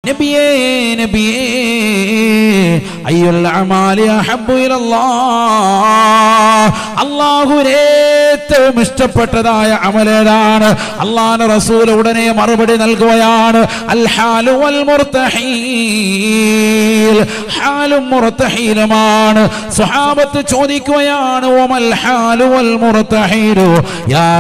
നബിയേ നബിയേ അയ്യുൽ അമാലി അഹബ്ബു ഇലല്ലാഹ് അല്ലാഹുവിന് ഏറ്റവും ഇഷ്ടപ്പെട്ടതായ അമലേതാണ് അള്ളാഹ് റസൂൽ ഉടനെ മറുപടി നൽകുകയാണ് അൽ ഹാലു വൽ മുർത്തഹീൽ ഹാലും മുർത്തഹീലുമാണ് സ്വഹാബത്ത് ചോദിക്കുകയാണ് ഓമൽ ഹാലു വൽ മുർത്തഹീലു യാ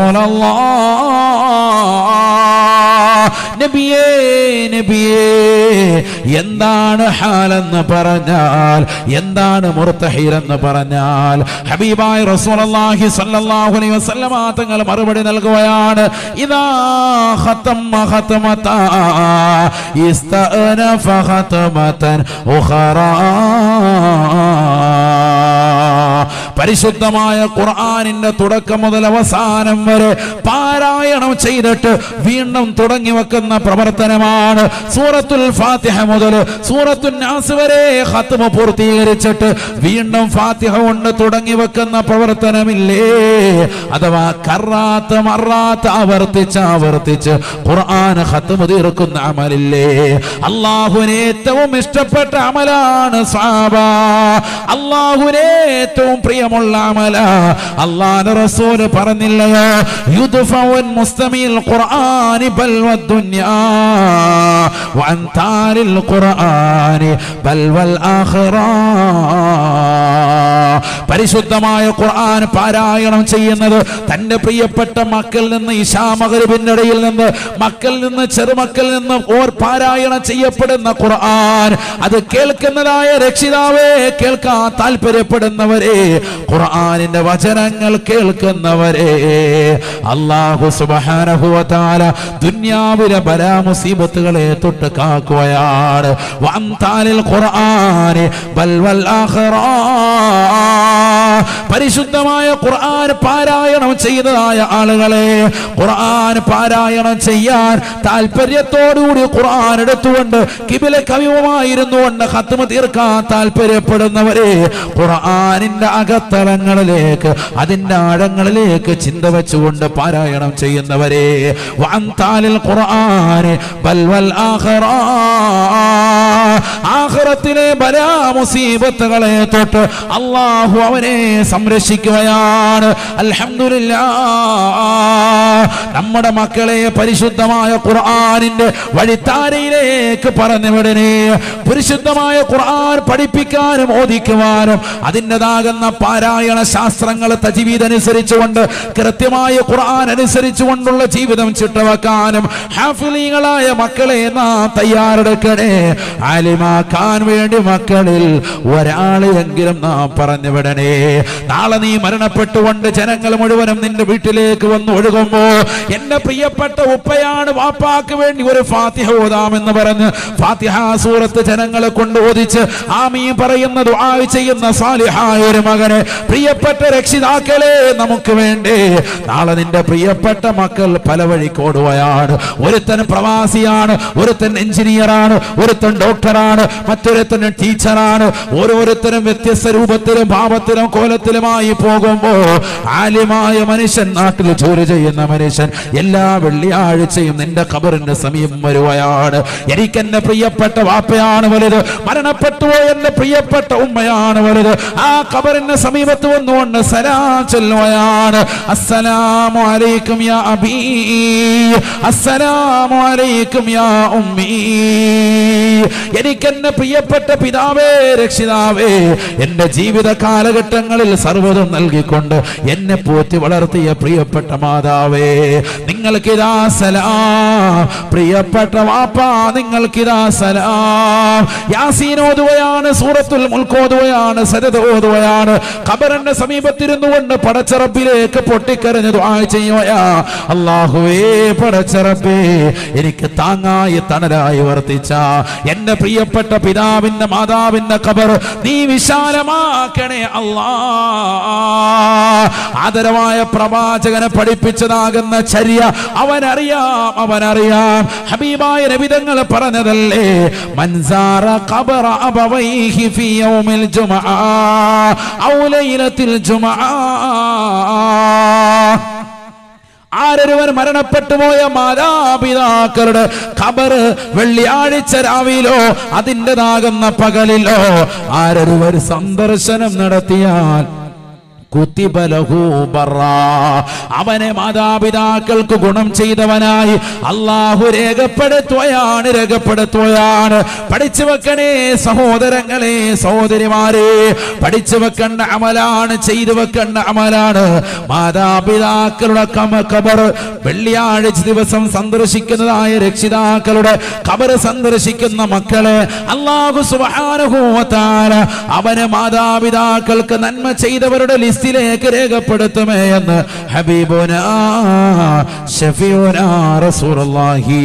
റസൂലല്ലാഹ് നബിയേ നബിയേ എന്താണ് ഹാലെന്ന് പറഞ്ഞാൽ എന്താണ് മുർത്തഹീൽ എന്ന് പറഞ്ഞാൽ ഹബീബായ റസൂലുള്ളാഹി സ്വല്ലല്ലാഹു അലൈഹി വസല്ലമ തങ്ങൾ മറുപടി നൽകുകയാണ് ഇദാ ഖതമ ഖതമത ഇസ്തഅനഫ ഖതമതൻ ഉഖറാ പരിശുദ്ധമായ ഖുർആനിന്റെ തുടക്കം മുതൽ അവസാനം വരെ പാരായണം ചെയ്തിട്ട് വീണ്ടും തുടങ്ങി വെക്കുന്ന പ്രവർത്തനമാണ് സൂറത്തുൽ ഫാത്തിഹ മുതൽ സൂറത്തുൽ നാസ് വരെ ഖത്മ പൂർത്തീകരിച്ചിട്ട് വീണ്ടും ഫാത്തിഹ കൊണ്ട് തുടങ്ങി വെക്കുന്ന പ്രവർത്തനമില്ലേ അഥവാ കറാത്ത് മറാത്ത് ആവർത്തിച്ച് ആവർത്തിച്ച് ഖുർആൻ ഖത്മ തീർക്കുന്ന അമലില്ലേ അള്ളാഹുവിന് ഏറ്റവും ഇഷ്ടപ്പെട്ട അമലാണ് സാബ അള്ളാഹുവിന് ഏറ്റവും പ്രിയമുള്ള അമല അള്ളാഹ് റസൂല് പറഞ്ഞില്ലയോ യുദ്ഫഉൻ മുസ്തമിൽ ഖുർആനി ബൽ വദ്ദുനിയാ വഅൻതാലിൽ ഖുർആനി ബൽ വൽ ആഖിറ പരിശുദ്ധമായ ഖുർആൻ പാരായണം ചെയ്യുന്നത് തന്റെ പ്രിയപ്പെട്ട മക്കളിൽ നിന്ന് ഇഷാമകരിബിന്റെ ഇടയിൽ നിന്ന് മക്കളിൽ നിന്ന് ചെറുമക്കളിൽ നിന്ന് ഓർ പാരായണം ചെയ്യപ്പെടുന്ന ഖുർആൻ അത് കേൾക്കുന്നതായ രക്ഷിതാവേ കേൾക്കാൻ താല്പര്യപ്പെടുന്നവരെ ഖുർആനിന്റെ വചനങ്ങൾ കേൾക്കുന്നവരെ അള്ളാഹു സുബഹാനഹുവതാല ദുന്യാവിലെ ബലാ മുസീബത്തുകളെ തൊട്ട് കാക്കുകയാണ് വഅംതാലിൽ ഖുർആനി ബൽ വൽ ആഖിറ പരിശുദ്ധമായ ഖുർആൻ പാരായണം ചെയ്തതായ ആളുകളെ ഖുർആൻ പാരായണം ചെയ്യാൻ താല്പര്യത്തോടുകൂടി ഖുർആൻ എടുത്തുകൊണ്ട് കിബില കവിവുമായിരുന്നു കൊണ്ട് ഹത്തുമ തീർക്കാൻ താല്പര്യപ്പെടുന്നവരെ ഖുർആനിന്റെ അകത്തളങ്ങളിലേക്ക് അതിന്റെ ആഴങ്ങളിലേക്ക് ചിന്ത വെച്ചുകൊണ്ട് പാരായണം ചെയ്യുന്നവരെ വഅൻതാലിൽ ഖുർആന് ബൽ വൽ ആഖിറ ആഖിറത്തിലെ ബലാ മുസീബത്തുകളെ തൊട്ട് അള്ളാഹു അവനെ സംരക്ഷിക്കുകയാണ് അൽഹംദുലില്ലാ നമ്മുടെ മക്കളെ പരിശുദ്ധമായ ഖുർആനിന്റെ വഴിത്താരയിലേക്ക് പറഞ്ഞുവിടനെ പരിശുദ്ധമായ ഖുർആൻ പഠിപ്പിക്കാനും ഓദിക്കുവാനും അതിൻ്റെതാകുന്ന പാരായണ ശാസ്ത്രങ്ങൾ തജീവീത് അനുസരിച്ചുകൊണ്ട് കൃത്യമായ ഖുർആൻ അനുസരിച്ചുകൊണ്ടുള്ള ജീവിതം ചിട്ടവെക്കാനും ഹാഫിലീങ്ങളായ മക്കളെ നാം തയ്യാറെടുക്കണേ ആലിമാക്കാൻ വേണ്ടി മക്കളിൽ ഒരാളെയെങ്കിലും നാം പറഞ്ഞു വിടണേ നാളെ നീ മരണപ്പെട്ടുകൊണ്ട് ജനങ്ങൾ മുഴുവനും നിന്റെ വീട്ടിലേക്ക് വന്ന് ഒഴുകുമ്പോ എന്റെ പ്രിയപ്പെട്ട ഉപ്പയാണ് വാപ്പാക്ക് വേണ്ടി ഒരു ഫാത്തിഹ ഓതാമെന്ന് പറഞ്ഞ് ഫാത്തിഹ സൂറത്ത് ജനങ്ങളെ കൊണ്ട് ഓദിച്ച് ആമീ പറയുന്ന ദുആ ചെയ്യുന്ന സാലിഹായ ഒരു മകനെ പ്രിയപ്പെട്ട രക്ഷിതാക്കളെ നമുക്ക് വേണ്ടി നാളെ നിന്റെ പ്രിയപ്പെട്ട മക്കൾ പല വഴിക്കോടുകയാണ് ഒരുത്തൻ പ്രവാസിയാണ് ഒരുത്തൻ എഞ്ചിനീയറാണ് ഒരുത്തൻ ഡോക്ടറാണ് മറ്റൊരുത്തൻ ടീച്ചറാണ് ഓരോരുത്തരും വ്യത്യസ്ത രൂപത്തിലും ഭാവത്തിലും കോലത്തിലുമായി പോകുമ്പോ ആലിമായ മനുഷ്യൻ നാട്ടിൽ ജോലി ചെയ്യുന്ന മനുഷ്യൻ എല്ലാ വെള്ളിയാഴ്ചയും നിന്റെ ഖബറിന്റെ സമീപം വരുകയാണ് എനിക്ക് എന്റെ പ്രിയപ്പെട്ട വാപ്പയാണ് വലുത് മരണപ്പെട്ടു പോയ എന്റെ പ്രിയപ്പെട്ട ഉമ്മയാണ് വലുത് ആ ഖബറിന്റെ സമീപത്ത് വന്നുകൊണ്ട് സലാം ചൊല്ലുകയാണ് അസ്സലാമു അലൈക്കും യാ അബീ അസ്സലാമു അലൈക്കും യാ ഉമ്മീ എനിക്ക് എന്റെ പ്രിയപ്പെട്ട പിതാവേ രക്ഷിതാവേ എന്റെ ജീവിത കാലഘട്ടങ്ങളിൽ സർവ്വതും നൽകിക്കൊണ്ട് എന്നെ പോറ്റി വളർത്തിയ പ്രിയപ്പെട്ട മാതാവേ നിങ്ങൾക്കിതാ സലാം പ്രിയപ്പെട്ട വാപ്പ നിങ്ങൾക്കിതാ സലാം യാസീൻ ഓതുകയാണ് സൂറത്തുൽ മുൽക്ക് ഓതുകയാണ് സരത് ഓതുകയാണ് ഖബറിന്റെ സമീപത്തിരുന്നു കൊണ്ട് പടച്ചറപ്പിലേക്ക് പൊട്ടിക്കരഞ്ഞു ദുആ ചെയ്യുകയാ അള്ളാഹുവേ പടച്ചറപ്പേ എനിക്ക് താങ്ങായി തണലായി വർത്തിച്ച എന്റെ പ്രിയപ്പെട്ട പിതാവിന്റെ മാതാവിന്റെ ഖബർ നീ വിശാലമാക്കണേ അല്ലാ ആദരവായ പ്രവാചകനെ പഠിപ്പിച്ചതാകുന്ന ചര്യ അവനറിയാം അവനറിയാം ഹബീബായ നബിതങ്ങൾ പറഞ്ഞതല്ലേ മൻസാറ ഖബറ അബവൈഹി ഫി യൗമിൽ ജുമഅ ഔ ലൈലത്തിൽ ജുമഅ ആരൊരുവൻ മരണപ്പെട്ടു പോയ മാതാപിതാക്കളുടെ ഖബർ വെള്ളിയാഴ്ച രാവിലോ അതിൻ്റെതാകുന്ന പകലിലോ ആരൊരുവർ സന്ദർശനം നടത്തിയാൽ കുത്തിബലഹു ബറാ. അവനെ മാതാപിതാക്കൾക്ക് ഗുണം ചെയ്തവനായി അള്ളാഹു രേഖപ്പെടുത്തുകയാണ് രേഖപ്പെടുത്തുകയാണ് പഠിച്ചു വെക്കണേ സഹോദരങ്ങളെ സഹോദരിമാരെ പഠിച്ചു വെക്കേണ്ട അമലാണ് ചെയ്തു വെക്കേണ്ട അമലാണ് മാതാപിതാക്കളുടെ കമ കബർ വെള്ളിയാഴ്ച ദിവസം സന്ദർശിക്കുന്നതായ രക്ഷിതാക്കളുടെ കബർ സന്ദർശിക്കുന്ന മക്കളെ അള്ളാഹു സുബാനുഭൂവത്താല അവന് മാതാപിതാക്കൾക്ക് നന്മ ചെയ്തവരുടെ ലിസ്റ്റിലേക്ക് രേഖപ്പെടുത്തുമേ എന്ന് ഹബീബുന ഷഫീഉന റസൂലുള്ളാഹി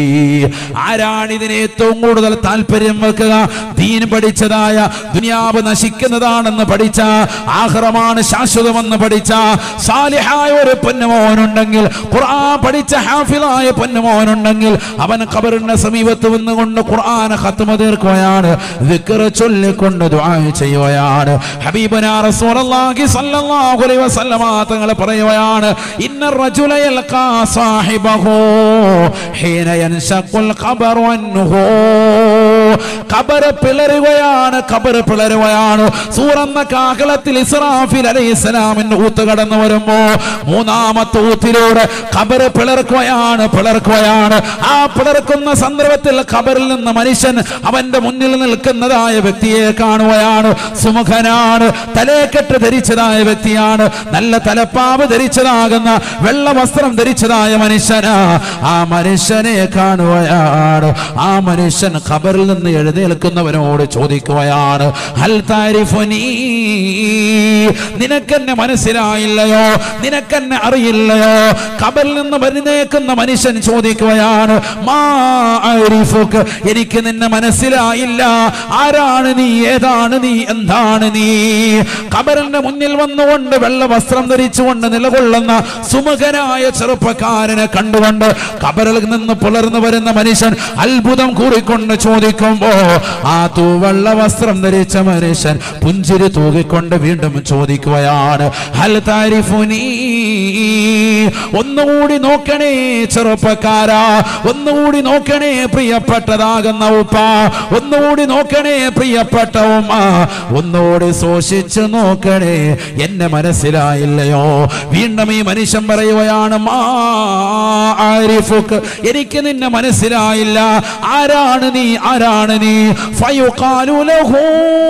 ആരാണ് ഇതിന് ഏറ്റവും കൂടുതൽ താല്പര്യം വെക്കുക ദീൻ പഠിച്ചതായ ദുനിയാവ് നശിക്കുന്നതാണെന്ന് പഠിച്ച ആഹ്റമാണ് ശാശ്വതമെന്ന് പഠിച്ച സാലിഹായ ഒരു പൊന്നുമോനുണ്ടെങ്കിൽ ഖുർആൻ പഠിച്ച ഹാഫിലായ പൊന്നുമോനുണ്ടെങ്കിൽ അവൻ ഖബറിന്റെ സമീപത്ത് വന്നുകൊണ്ട് ഖുർആൻ ഖത്മ തീർക്കുകയാണ് ദിക്ർ ചൊല്ലിക്കൊണ്ട് ദുആ ചെയ്യുകയാണ് ഹബീബനാ റസൂലുള്ളാഹി സ്വല്ലല്ലാഹു അലൈഹി വസല്ലമ തങ്ങൾ പറയുകയാണ് ഇന്ന റജുല യൽഖാ സാഹിബഹു ഹീന യൻഷഖുൽ ഖബറു അൻഹു ഖബർ പിളരുകയാണ് ഖബർ പിളരുകയാണ് സൂറന്ന കാഹളത്തിൽ ഇസ്രാഫിൽ അലൈഹിസ്സലാമിന്റെ ഊത്ത് കടന്നു വരുമ്പോ മൂന്നാമത്തെ ഊത്തിലൂടെ ഖബർ പിളർക്കുകയാണ് പിളർക്കുകയാണ് ആ പിളർക്കുന്ന സന്ദർഭത്തിൽ ഖബറിൽ നിന്ന് മനുഷ്യൻ അവന്റെ മുന്നിൽ നിൽക്കുന്നതായ വ്യക്തിയെ കാണുകയാണ് സുമുഖനാണ് തലേക്കെട്ട് ധരിച്ചതായ വ്യക്തിയാണ് നല്ല തലപ്പാവ് ധരിച്ചതാകുന്ന വെള്ള വസ്ത്രം ധരിച്ചതായ മനുഷ്യനാ ആ മനുഷ്യനെ കാണുകയാണ് ആ മനുഷ്യൻ ഖബറിൽ നിന്ന് എഴുന്നേൽക്കുന്നവനോട് ചോദിക്കുകയാണ് ഹൽ താരിഫുനീ നിനക്കെന്നെ മനസ്സിലായില്ലയോ നിനക്കെന്നെ അറിയില്ലയോ ഖബറിൽ നിന്ന് വരുന്നേക്കുന്ന മനുഷ്യൻ ചോദിക്കുകയാണ് മാ അരിഫുക്ക് എനിക്ക് നിന്നെ മനസ്സിലായില്ല ആരാണ് നീ ഏതാണ് നീ എന്താണ് നീ ഖബറിന്റെ മുന്നിൽ വന്നുകൊണ്ട് വെള്ള വസ്ത്രം ധരിച്ചുകൊണ്ട് നിലകൊള്ളുന്ന സുമുഖനായ ചെറുപ്പക്കാരനെ കണ്ടുകൊണ്ട് ഖബറിൽ നിന്ന് പുലർന്നു വരുന്ന മനുഷ്യൻ അത്ഭുതം കൂറിക്കൊണ്ട് ചോദിക്കുമ്പോ ആ തൂവെള്ള വസ്ത്രം ധരിച്ച മനുഷ്യൻ പുഞ്ചിരി തൂകിക്കൊണ്ട് വീണ്ടും ചോദിക്കുകയാണ് ഹൽ താരിഫുനീ ഒന്നുകൂടി നോക്കണേ ചെറുപ്പക്കാരാ ഒന്നുകൂടി നോക്കണേ പ്രിയപ്പെട്ടതാകുന്ന ഉപ്പ ഒന്നുകൂടി നോക്കണേ പ്രിയപ്പെട്ട ഉമ്മ ഒന്നുകൂടി സൂക്ഷിച്ചു നോക്കണേ എന്നെ മനസ്സിലായില്ലയോ വീണ്ടും ഈ മനുഷ്യൻ പറയുകയാണ് മാ ആരിഫുക്ക് എനിക്ക് നിന്നെ മനസ്സിലായില്ല ആരാണ് നീ ആരാണ് നീ ഫയുഖാലു ലഹു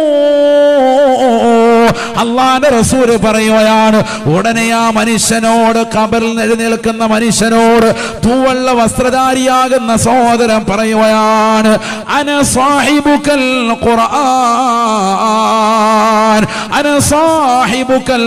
അള്ളാന്റെ റസൂല് പറയുകയാണ് ഉടനെ ആ മനുഷ്യനോട് കബറിൽ നിന്ന് എഴുന്നേൽക്കുന്ന മനുഷ്യനോട് തൂവള്ള വസ്ത്രധാരിയാകുന്ന സഹോദരൻ പറയുകയാണ് അന സാഹിബുക്കൽ ഖുർആൻ അന സാഹിബുക്കൽ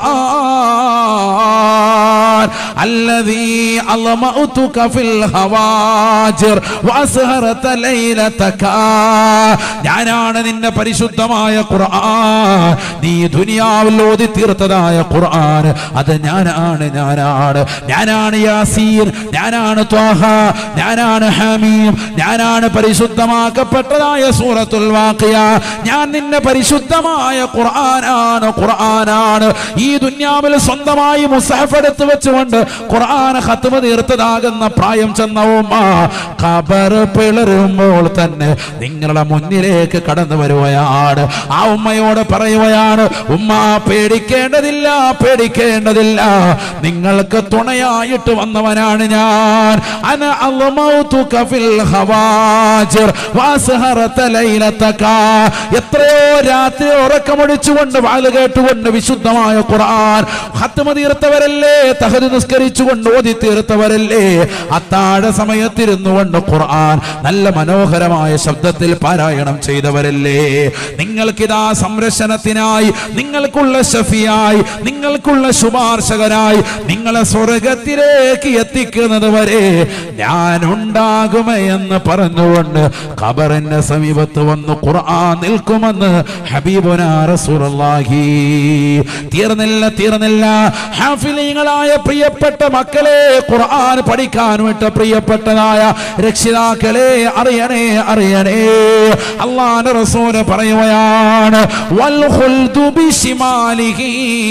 ഖുർആൻ الذي ألمأتك في الهواجر وأسهرت ليلتك ഞാനാണ് നിന്റെ പരിശുദ്ധമായ ഖുർആൻ നീ ദുനിയാവിൽ ഓതി തീർത്തതായ ഖുർആൻ അത് ഞാനാണ് ഞാനാണ് ഞാനാണ് യാസീർ ഞാനാണ് ത്വാഹ ഞാനാണ് ഹമീം ഞാനാണ് പരിശുദ്ധമാക്കപ്പെട്ടതായ സൂറത്തുൽ വാഖിയ ഞാൻ നിന്നെ പരിശുദ്ധമായ ഖുർആനാണ് ഖുർആനാണ് ഈ ദുന്യാവിൽ സ്വന്തമായി മുസഹഫ് എടുത്ത് വെച്ചുകൊണ്ട് ഖുർആൻ ഖത്മ തീർത്തതാകുന്ന പ്രായം ചെന്ന ഉമ്മ ഖബർ പിളരുമ്പോൾ തന്നെ നിങ്ങളുടെ മുന്നിലേക്ക് കടന്നു വരുകയാണ് ആ ഉമ്മയോട് പറയുകയാണ് ഉമ്മ പേടിക്കേണ്ടതില്ല പേടിക്കേണ്ടതില്ല നിങ്ങൾക്ക് തുണയായിട്ട് വന്നവനാണ് ഞാൻ അന അളമൗതുക ഫിൽ ഹവാജിർ വസ്ഹറത ലൈലതക എത്രയോ രാത്രി ഉറക്കമൊഴിച്ചുകൊണ്ട് വാല് കേട്ടുകൊണ്ട് വിശുദ്ധമായ ഖുർആൻ ഖത്മ തീർത്തവരല്ലേ തഹദ് നിസ്കരിച്ചുകൊണ്ട് ഓതി തീർത്തവരല്ലേ അത്താഴ സമയത്തിരുന്നു കൊണ്ട് ഖുർആൻ നല്ല മനോഹരമായ ശബ്ദത്തിൽ പാരായണം ചെയ്തവരല്ലേ നിങ്ങൾക്കിതാ സംരക്ഷണത്തിനായി നിങ്ങൾക്കുള്ള ഷഫിയായി നിങ്ങൾക്കുള്ള ശുപാർശകനായി നിങ്ങളെ സ്വർഗത്തിലേക്ക് എത്തിക്കുന്നത് വരെ ഞാൻ ഉണ്ടാകുമെന്ന് പറഞ്ഞുകൊണ്ട് ഖബറിന്റെ സമീപത്ത് വന്ന് ഖുർആൻ നിൽക്കുമെന്ന് ഹബീബുന റസൂലുള്ളാഹി തീർന്നില്ല തീർന്നില്ല ഹാഫിലീങ്ങളായ പ്രിയപ്പെട്ട മക്കളെ ഖുർആൻ പഠിക്കാൻ വിട്ട പ്രിയപ്പെട്ടതായ രക്ഷിതാക്കളെ അറിയണേ അറിയണേ അള്ളാന്റെ റസൂല് പറയുകയാണ് വൽ ഖുൽദു ബിശിമാലിഹി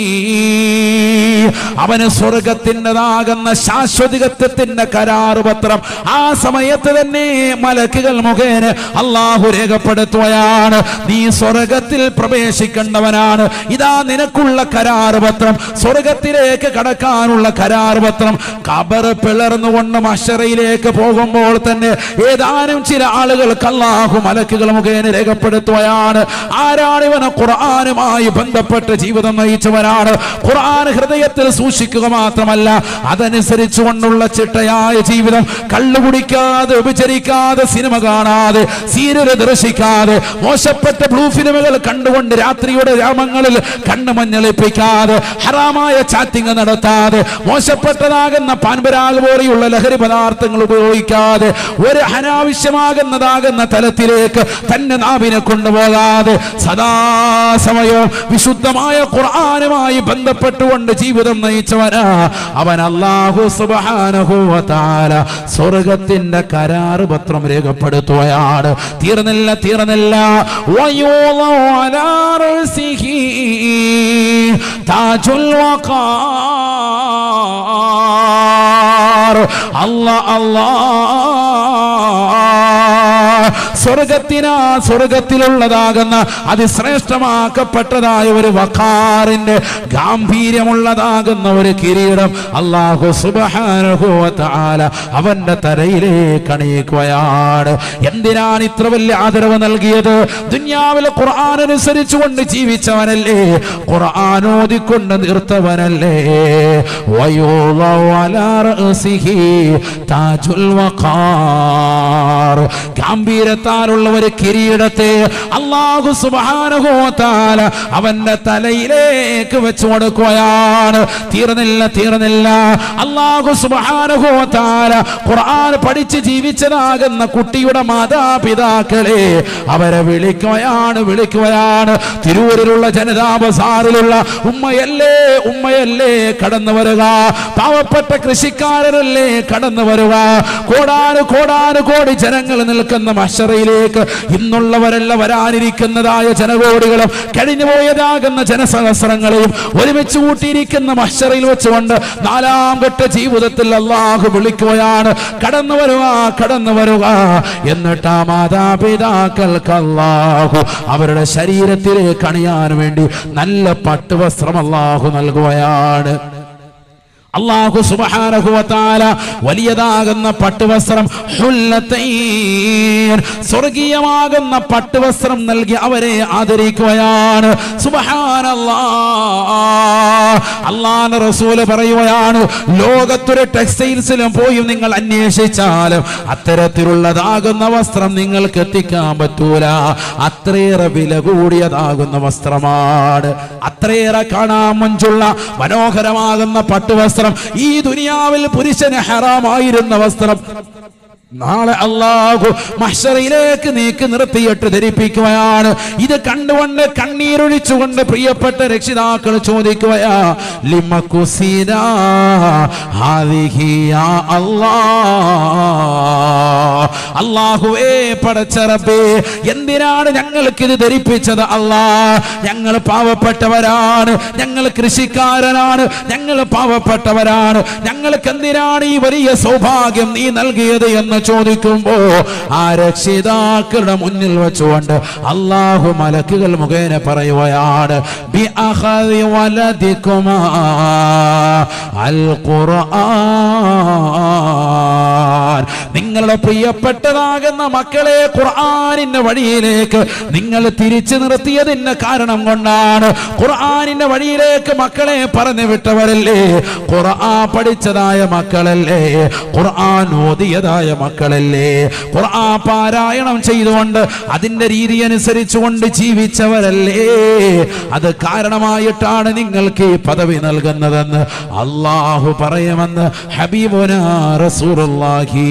അവന് സ്വർഗത്തിൻ്റെതാകുന്ന ശാശ്വതികത്വത്തിന്റെ കരാറ് പത്രം ആ സമയത്ത് തന്നെ മലക്കുകൾ മുഖേന അള്ളാഹു രേഖപ്പെടുത്തുകയാണ് നീ സ്വർഗത്തിൽ പ്രവേശിക്കേണ്ടവനാണ് ഇതാ നിനക്കുള്ള കരാറ് പത്രം സ്വർഗത്തിലേക്ക് കടക്കാനുള്ള കരാറ് പത്രം കബർ പിളർന്നുകൊണ്ട് മഷറയിലേക്ക് പോകുമ്പോൾ തന്നെ ഏതാനും ചില ആളുകൾക്ക് അള്ളാഹു മലക്കുകൾ മുഖേന രേഖപ്പെടുത്തുകയാണ് ആരാണ് ഇവന് ഖുർആനുമായി ബന്ധപ്പെട്ട് ജീവിതം നയിച്ചവനാണ് ഖുർആൻ ഹൃദയത്തിൽ സൂക്ഷിക്കുക മാത്രമല്ല അതനുസരിച്ചു കൊണ്ടുള്ള ചിട്ടയായ ജീവിതം കള്ളു കുടിക്കാതെ ഉപചരിക്കാതെ സിനിമ കാണാതെ സീരിയൽ ദർശിക്കാതെ മോശപ്പെട്ട ബ്ലൂ ഫിലിമുകൾ കണ്ടുകൊണ്ട് രാത്രിയുടെ രാമങ്ങളിൽ കണ്ണു മഞ്ഞളിപ്പിക്കാതെ ഹറാമായ ചാറ്റിംഗ് നടത്താതെ മോശപ്പെട്ടതാകുന്ന പാൻപരാഗ് പോലെയുള്ള ലഹരി പദാർത്ഥങ്ങൾ ഉപയോഗിക്കാതെ ഒരു അനാവശ്യമാകുന്നതാകുന്ന തലത്തിലേക്ക് തന്നെ നാവിനെ കൊണ്ടുപോകാതെ സദാസമയവും വിശുദ്ധമായ ഖുർആനുമായി ബന്ധപ്പെട്ടുകൊണ്ട് ജീവിതം നയിച്ചവനാ അവൻ അല്ലാഹു സുബ്ഹാനഹു വ തആല സ്വർഗത്തിന്റെ കരാറ് പത്രം രേഖപ്പെടുത്തുകയാണ് തീർന്നില്ല തീർന്നില്ല വയൂളു അലാ റസിഹി താജുൽ വഖാർ അല്ലാ അല്ലാ സ്വർഗത്തിനാ സ്വർഗത്തിലുള്ളതാകുന്ന അതിശ്രേഷ്ഠമാക്കപ്പെട്ടതായ ഒരു വഖാറിന്റെ ഗാംഭീര്യമുള്ളതാകുന്ന ഒരു കിരീടം അള്ളാഹു സുബ്ഹാനഹു വ തആല അവന്റെ തലയിലേക്ക് അണിയിക്കുകയാണ് എന്തിനാണ് ഇത്ര വലിയ ആദരവ് നൽകിയത് ദുനിയാവിലെ ഖുർആൻ അനുസരിച്ചുകൊണ്ട് ജീവിച്ചവനല്ലേ ഖുർആൻ ഓതിക്കൊണ്ട് നിർത്തവനല്ലേ വയൂളു അലാ റഅസിഹി താജുൽ വഖാർ ഗാംഭീര്യത്താലുള്ള ഒരു കിരീടത്തെ അള്ളാഹു സുബ്ഹാനഹു വ തആല അവന്റെ തലയിലേക്ക് വെച്ചു കൊടുക്കുകയാണ് തീർന്നില്ല തീർന്നില്ല അള്ളാഹു സുബ്ഹാനഹു വ തആല ഖുർആൻ പഠിച്ച് ജീവിച്ചതാകുന്ന കുട്ടിയുടെ മാതാപിതാക്കളെ അവരെ വിളിക്കുകയാണ് വിളിക്കുകയാണ് തിരൂരിലുള്ള ജനതാ ബസാറിലുള്ള ഉമ്മയല്ലേ ഉമ്മയല്ലേ കടന്നു വരിക പാവപ്പെട്ട കൃഷിക്കാരനല്ലേ കടന്നു വരിക കോടാനു കോടാനു കോടി ജനങ്ങൾ നിൽക്കുന്ന മഷറയിലേക്ക് ഇന്നുള്ളവരല്ല വരാനിരിക്കുന്നതായ ജനകോടികളും കഴിഞ്ഞുപോയതാകുന്ന ജനസഹസ്രങ്ങളെയും ഒരുമിച്ച് കൂട്ടിയിരിക്കുന്ന മഷറയിൽ വെച്ചുകൊണ്ട് നാലാം ഘട്ട ജീവിതത്തിൽ അള്ളാഹു വിളിക്കുകയാണ് കടന്നു വരുക കടന്നു വരുക എന്നിട്ട് ആ മാതാപിതാക്കൾക്ക് അള്ളാഹു അവരുടെ ശരീരത്തിലേക്ക് അണിയാൻ വേണ്ടി നല്ല പട്ടുവസ്ത്രം അള്ളാഹു നൽകുകയാണ് അള്ളാഹു സുബ്ഹാനഹു വ തആല വലിയതാകുന്ന പട്ടുവസ്ത്രം ഹുല്ലത്തൈൻ സ്വർഗീയമാകുന്ന പട്ടുവസ്ത്രം നൽകി അവരെ ആദരിക്കുകയാണ് അള്ളാഹ് റസൂല് പറയുകയാണ് ലോകത്തൊരു ടെക്സ്റ്റൈൽസിലും പോയി നിങ്ങൾ അന്വേഷിച്ചാലും അത്തരത്തിലുള്ളതാകുന്ന വസ്ത്രം നിങ്ങൾക്ക് എത്തിക്കാൻ പറ്റൂല അത്രയേറെ വില കൂടിയതാകുന്ന വസ്ത്രമാണ് അത്രയേറെ കാണാൻ മഞ്ചുള്ള മനോഹരമാകുന്ന പട്ടുവസ്ത്രം ഈ ദുനിയാവിൽ പുരുഷന് ഹറാമായിരുന്ന വസ്ത്രം നാളെ അള്ളാഹു മഹ്ഷറയിലേക്ക് നീക്കി നിർത്തിയിട്ട് ധരിപ്പിക്കുകയാണ് ഇത് കണ്ടുകൊണ്ട് കണ്ണീരൊഴിച്ചുകൊണ്ട് പ്രിയപ്പെട്ട രക്ഷിതാക്കൾ ചോദിക്കുകയാ ലിമകുസീന ഹാദിഹി യാ അല്ലാഹ് അള്ളാഹുവേ പടച്ചറബേ എന്തിനാണ് ഞങ്ങൾക്ക് ഇത് ധരിപ്പിച്ചത് അല്ലാ ഞങ്ങൾ പാവപ്പെട്ടവരാണ് ഞങ്ങൾ കൃഷിക്കാരനാണ് ഞങ്ങൾ പാവപ്പെട്ടവരാണ് ഞങ്ങൾക്ക് എന്തിനാണ് ഈ വലിയ സൗഭാഗ്യം നീ നൽകിയത് എന്ന് ചോദിക്കുമ്പോ ആ രക്ഷിതാക്കളുടെ മുന്നിൽ വെച്ചുകൊണ്ട് അള്ളാഹു മലക്കുകൾ മുഖേന പറയുകയാണ് ബി അഖദി വലദികുമാ അൽ ഖുർആൻ നിങ്ങളുടെ പ്രിയപ്പെട്ടതാകുന്ന മക്കളെ ഖുർആനിന്റെ വഴിയിലേക്ക് നിങ്ങൾ തിരിച്ചു നിർത്തിയതിന്റെ കാരണം കൊണ്ടാണ് ഖുർആനിന്റെ വഴിയിലേക്ക് മക്കളെ പറഞ്ഞു വിട്ടവരല്ലേ ഖുർആൻ പഠിച്ചതായ മക്കളല്ലേ ഖുർആൻ ഓതിയതായ മക്കളല്ലേ ഖുർആൻ പാരായണം ചെയ്തുകൊണ്ട് അതിന്റെ രീതി അനുസരിച്ചുകൊണ്ട് ജീവിച്ചവരല്ലേ അത് കാരണമായിട്ടാണ് നിങ്ങൾക്ക് ഈ പദവി നൽകുന്നതെന്ന് അള്ളാഹു പറയുമെന്ന് ഹബീബുന റസൂലുള്ളാഹി